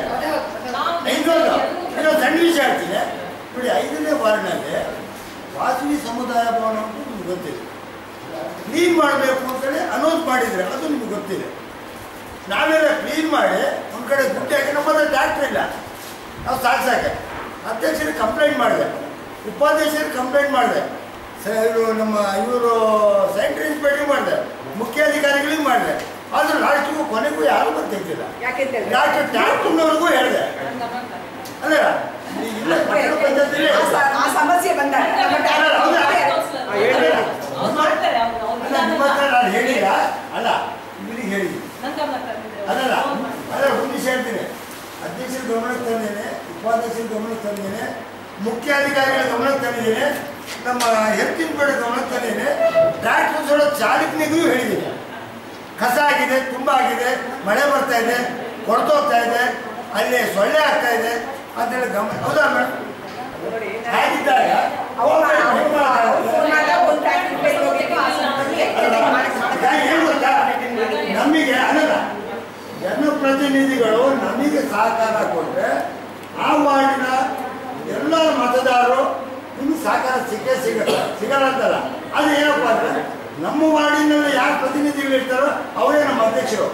J: ಐದೊಂದು ಇನ್ನೊಂದು ಸಣ್ಣ ವಿಷಯ ಹೇಳ್ತೀನಿ ನೋಡಿ ಐದನೇ ವಾರ್ಡ್ನಲ್ಲಿ ವಾಸವಿ ಸಮುದಾಯ ಭವನ ಅಂತ ನಿಮ್ಗೆ ಗೊತ್ತಿದೆ ಕ್ಲೀನ್ ಮಾಡಬೇಕು ಅಂತೇಳಿ ಅನೌನ್ಸ್ ಮಾಡಿದ್ರೆ ಅದು ನಿಮ್ಗೆ ಗೊತ್ತಿದೆ ನಾವೆಲ್ಲ ಕ್ಲೀನ್ ಮಾಡಿ ಒಂದು ಕಡೆ ಗುಡ್ಡೆ ಹಾಕಿ ನಮ್ಮಲ್ಲಿ ಡಾಕ್ಟ್ರ್ ಇಲ್ಲ ನಾವು ಸಾಕ್ಸಾಕೆ ಅಧ್ಯಕ್ಷರಿಗೆ ಕಂಪ್ಲೇಂಟ್ ಮಾಡಿದೆ ಉಪಾಧ್ಯಕ್ಷರಿಗೆ ಕಂಪ್ಲೇಂಟ್ ಮಾಡಿದೆ ಸ ಇವರು ನಮ್ಮ ಇವರು ಸೆಂಟ್ರ್ ಇನ್ಸ್ಪೆಕ್ಟ್ರಿಗೆ ಮಾಡಿದೆ ಮುಖ್ಯಾಧಿಕಾರಿಗಳಿಗೆ ಮಾಡಿದೆ ಆದ್ರೆ ಲಾಸ್ಟಿಗೂ ಕೊನೆಗೂ ಯಾರು ಬರ್ತಿದ್ದಿಲ್ಲ
B: ಯಾಕೆಂತ ಹೇಳಿದ್ರೆ
J: ಡಾಕ್ಟರ್ ಡಾಕ್ಟರ್ನವ್ರಿಗೂ ಹೇಳಿದೆ ಅಲ್ಲ ಈಗ ಇಲ್ಲ ಪಟ್ಟಣ ಪಂಚಾಯತಿಲಿ
B: ಆ ಸ- ಆ ಸಮಸ್ಯೆ ಬಂದಾಗ ನಮ್ಮ
J: ಅಲ್ಲ, ಹೌದಾ?
B: ಡಾಕ್ಟರ್
H: ಅವ್ರು ಮಾಡ್ತಾರೆ ಅವ್ರು ಅವ್ರ
J: ಅಲ್ಲ ನಿಮ್ಮ ಹತ್ರ ನಾನು ಹೇಳಿಲ್ಲ ಅಲ್ಲ ಇವ್ರಿಗೆ ಹೇಳಿದ್ದೀನಿ
H: ನನ್ ಗಮನ ತಂದಿದ್ರು.
J: ಅದಲ್ಲ
H: ಫೋನ್ ಮಾಡಿ.
J: ಅಲ್ಲ ಒಂದು ವಿಷಯ ಹೇಳ್ತೀನಿ ಅಧ್ಯಕ್ಷರ ಗಮನಕ್ಕೆ ತಂದೇನೆ ಉಪಾಧ್ಯಕ್ಷರ ಗಮನಕ್ಕೆ ತಂದೇನೆ ಮುಖ್ಯಾಧಿಕಾರಿಗಳ ಗಮನಕ್ಕೆ ತಂದಿದ್ದೇನೆ ನಮ್ಮ ಹೆಲ್ತ್ ಇನ್ಸ್ಪೆಕ್ಟರ್ ಗಮನಕ್ಕೆ ತಂದೇನೆ ಟ್ರ್ಯಾಕ್ಟರ್ ಸೋಡೋ ಚಾಲಕನಿಗೂ ಹೇಳಿದ್ದೀನಿ ಕಸ ಆಗಿದೆ ತುಂಬ ಆಗಿದೆ ಮಳೆ ಬರ್ತಾ ಇದೆ ಕೊಡ್ತೋಗ್ತಾ ಇದೆ ಅಲ್ಲಿ ಸೊಳ್ಳೆ ಆಗ್ತಾ ಇದೆ ಅಂತೇಳಿ ಗಮನ ಹೌದಾ ಮೇಡಮ್
B: ನೋಡಿ
J: ಹಾಗಿದ್ದಾಗ
B: ಅವ್ರು ಮಾ- ಅವ್ರು ಮಾ- ಅವ್ರು ಫೋನ್ ಮಾಡಿದಾಗ ಒಂದು ಟ್ಯಾಕ್ಟ್ರಿ ಕೈ ಹೋಗಿದ್ದು ಆ ಸಮಸ್ಯೆ
J: ಅಲ್ಲ,
B: ಮಾಡಕ್- ಮಾಡಕ್-
J: ಯಾಕೆ ಏನು ಗೊತ್ತಾ? ನಮಗೆ ಅಲ್ಲ ಜನಪ್ರತಿನಿಧಿಗಳು ನಮಗೆ ಸಹಕಾರ ಕೊಟ್ಟರೆ ಆ ವಾರ್ಡಿನ ಎಲ್ಲ ಮತದಾರರು ನಿಮ್ಗೆ ಸಹಕಾರ ಸಿಕ್ಕೇ ಸಿಗಲ್ಲ ಸಿಗಲ್ಲ ಅಂತಲ್ಲ ಅದು ಏನಪ್ಪ ಅಂದ್ರೆ ನಮ್ಮ ವಾರ್ಡಿನಲ್ಲಿ ಯಾರು ಪ್ರತಿನಿಧಿಗಳು ಇರ್ತಾರೋ ಅವರೇ ನಮ್ಮ ಅಧ್ಯಕ್ಷರು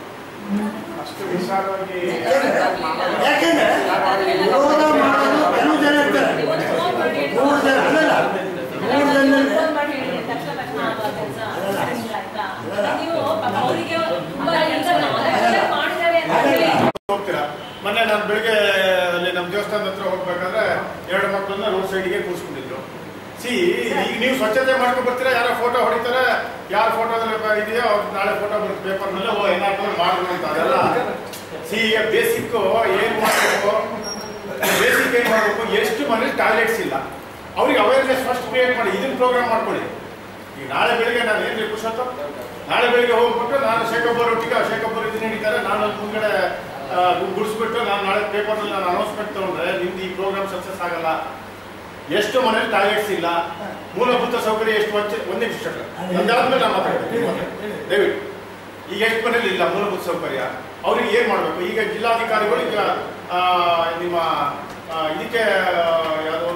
I: ಅಷ್ಟು ವಿಶಾಲವಾಗಿ
J: ಯಾಕೆಂದ್ರೆ ವಿರೋಧ ಮಾಡೋದು ಕೆಲವು ಜನ ಇರ್ತಾರೆ
H: ಇವತ್ತು ಫೋನ್ ಮಾಡಿ ಹೇಳಿ.
J: ಮೂರು ಜನ ಅಲ್ಲಲ್ಲ ಮೂರು ಜನರಲ್ಲಿ
H: ಫೋನ್ ಮಾಡಿ ಹೇಳಿ ತಕ್ಷಣ ತಕ್ಷಣ ಆಗುವ ಕೆಲ್ಸ.
J: ಅಲ್ಲಲ್ಲ.
H: ಆಯ್ತಾ?
J: ಅಲ್ಲಲ್ಲ.
H: ನೀವು ಪಾಪ ಅವರಿಗೆ ತುಂಬಾ ಕೆಲಸ ಮಾಡಿದ್ದಾರೆ ಅಂತ ಹೇಳಿ
I: ಹೋಗ್ತೀರಾ ಮೊನ್ನೆ ನಾನು ಬೆಳಿಗ್ಗೆ ಅಲ್ಲಿ ನಮ್ಮ ದೇವಸ್ಥಾನದ ಹತ್ರ ಹೋಗ್ಬೇಕಾದ್ರೆ ಎರಡು ಮಕ್ಕಳನ್ನ ರೋಡ್ ಸೈಡ್ಗೆ ಕೂರಿಸ್ಕೊಂಡಿದ್ರು ಸಿ ಈಗ ನೀವು ಸ್ವಚ್ಛತೆ ಮಾಡ್ಕೊಂಡು ಬರ್ತೀರಾ ಯಾರೋ ಫೋಟೋ ಹೊಡಿತಾರೆ ಯಾರ ಫೋಟೋದಲ್ಲಿ ಇದೆಯೋ ಅವ್ರು ನಾಳೆ ಫೋಟೋ ಬರುತ್ತೆ ಪೇಪರ್ನಲ್ಲಿ ಓ ಏನಾದ್ರು ಮಾಡಿದ್ರು ಅಂತ ಅದೆಲ್ಲ ಸಿ ಈಗ ಬೇಸಿಕ್ ಏನು ಮಾಡಬೇಕು ಬೇಸಿಕ್ ಏನು ಮಾಡಬೇಕು ಎಷ್ಟು ಮನೇಲಿ ಟಾಯ್ಲೆಟ್ಸ್ ಇಲ್ಲ ಅವ್ರಿಗೆ ಅವೇರ್ನೆಸ್ ಫಸ್ಟ್ ಕ್ರಿಯೇಟ್ ಮಾಡಿ ಇದನ್ನ ಪ್ರೋಗ್ರಾಮ್ ಮಾಡ್ಕೊಳ್ಳಿ ಈಗ ನಾಳೆ ಬೆಳಿಗ್ಗೆ ನಾನು ಏನ್ರಿ ಪುರುಷೋತ್ತಮ್ ನಾಳೆ ಬೆಳಿಗ್ಗೆ ಹೋಗ್ಬಿಟ್ಟು ನಾನು ಶೇಖಬ್ಬರ್ ಒಟ್ಟಿಗೆ ಶೇಖಬ್ಬರ್ ಇದನ್ನ ನಡೀತಾರೆ ನಾನು ಅಲ್ಲಿ ಮುಂದ್ಗಡೆ ಆ, ಗು- ಗುಡಿಸ್ಬಿಟ್ಟು ನಾನು ನಾಳೆ ಪೇಪರ್ನಲ್ಲಿ ನಾನು ಅನೌನ್ಸ್ಮೆಂಟ್ ತಗೊಂಡ್ರೆ ನಿಮ್ದು ಈ ಪ್ರೋಗ್ರಾಮ್ ಸಕ್ಸಸ್ ಆಗಲ್ಲ ಎಷ್ಟು ಮನೇಲಿ ಟಾಯ್ಲೆಟ್ಸ್ ಇಲ್ಲ ಮೂಲಭೂತ ಸೌಕರ್ಯ ಎಷ್ಟು ವಚ್ಚ ಒಂದೇ ನಿಮಿಷ ಒಂದಾದ್ಮೇಲೆ ನಾನು ಮಾತಾಡ್ತೀನಿ ದಯವಿಟ್ಟು ಈಗ ಎಷ್ಟು ಮನೇಲಿ ಇಲ್ಲ ಮೂಲಭೂತ ಸೌಕರ್ಯ ಅವ್ರಿಗೆ ಏನು ಮಾಡಬೇಕು ಈಗ ಜಿಲ್ಲಾಧಿಕಾರಿಗಳು ಈಗ ಆ, ನಿಮ್ಮ ಆ, ಇದಕ್ಕೆ ಯಾವುದೋ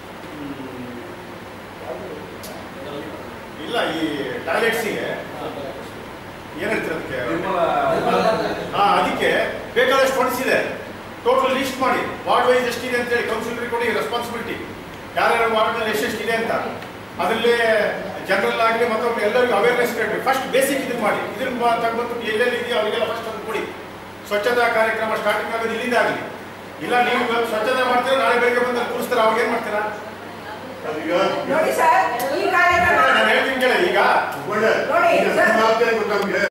I: ಇಲ್ಲ ಈ ಟಾಯ್ಲೆಟ್ಸಿಗೆ ಏನ್ ಹೇಳ್ತೀರ ಅದಕ್ಕೆ ಹಾ ಅದಕ್ಕೆ ಬೇಕಾದಷ್ಟು ಫಂಡ್ಸ್ ಇದೆ ಟೋಟಲ್ ಲಿಸ್ಟ್ ಮಾಡಿ ವಾರ್ಡ್ ವೈಸ್ ಎಷ್ಟಿದೆ ಅಂತೇಳಿ ಕೌನ್ಸಿಲರ್ ಕೊಡಿ ರೆಸ್ಪಾನ್ಸಿಬಿಲಿಟಿ ಯಾರ್ಯಾರ ವಾರ್ಡ್ನಲ್ಲಿ ಎಷ್ಟೆಷ್ಟಿದೆ ಅಂತ ಅದರಲ್ಲಿ ಜನರಲ್ ಆಗಲಿ ಮತ್ತೊಬ್ಬರು ಎಲ್ಲರಿಗೂ ಅವೇರ್ನೆಸ್ ಕೊಡಬೇಕು ಫಸ್ಟ್ ಬೇಸಿಕ್ ಇದನ್ನ ಮಾಡಿ ಇದನ್ನ ತಗೊಂಡು ಎಲ್ಲೆಲ್ಲಿ ಇದೆಯೋ ಅವರಿಗೆಲ್ಲ ಫಸ್ಟ್ ಅದನ್ನು ಕೊಡಿ ಸ್ವಚ್ಛತಾ ಕಾರ್ಯಕ್ರಮ ಸ್ಟಾರ್ಟಿಂಗ್ ಆಗೋದು ಇಲ್ಲಿಂದ ಆಗಲಿ ಇಲ್ಲ ನೀವು ಇವತ್ತು ಸ್ವಚ್ಛತೆ ಮಾಡ್ತೀರಾ ನಾಳೆ ಬೆಳಿಗ್ಗೆ ಬಂದು ಅಲ್ಲಿ ಕೂರಿಸ್ತಾರೆ ಅವಾಗ ಏನು ಮಾಡ್ತೀರಾ
B: ನೋಡಿ ಸರ್ ಈ ಕಾರ್ಯಕ್ರಮ
I: ನಾನು ಹೇಳ್ತೀನಿ ಕೇಳಿ ಈಗ
B: ನೋಡಿ ಸರ್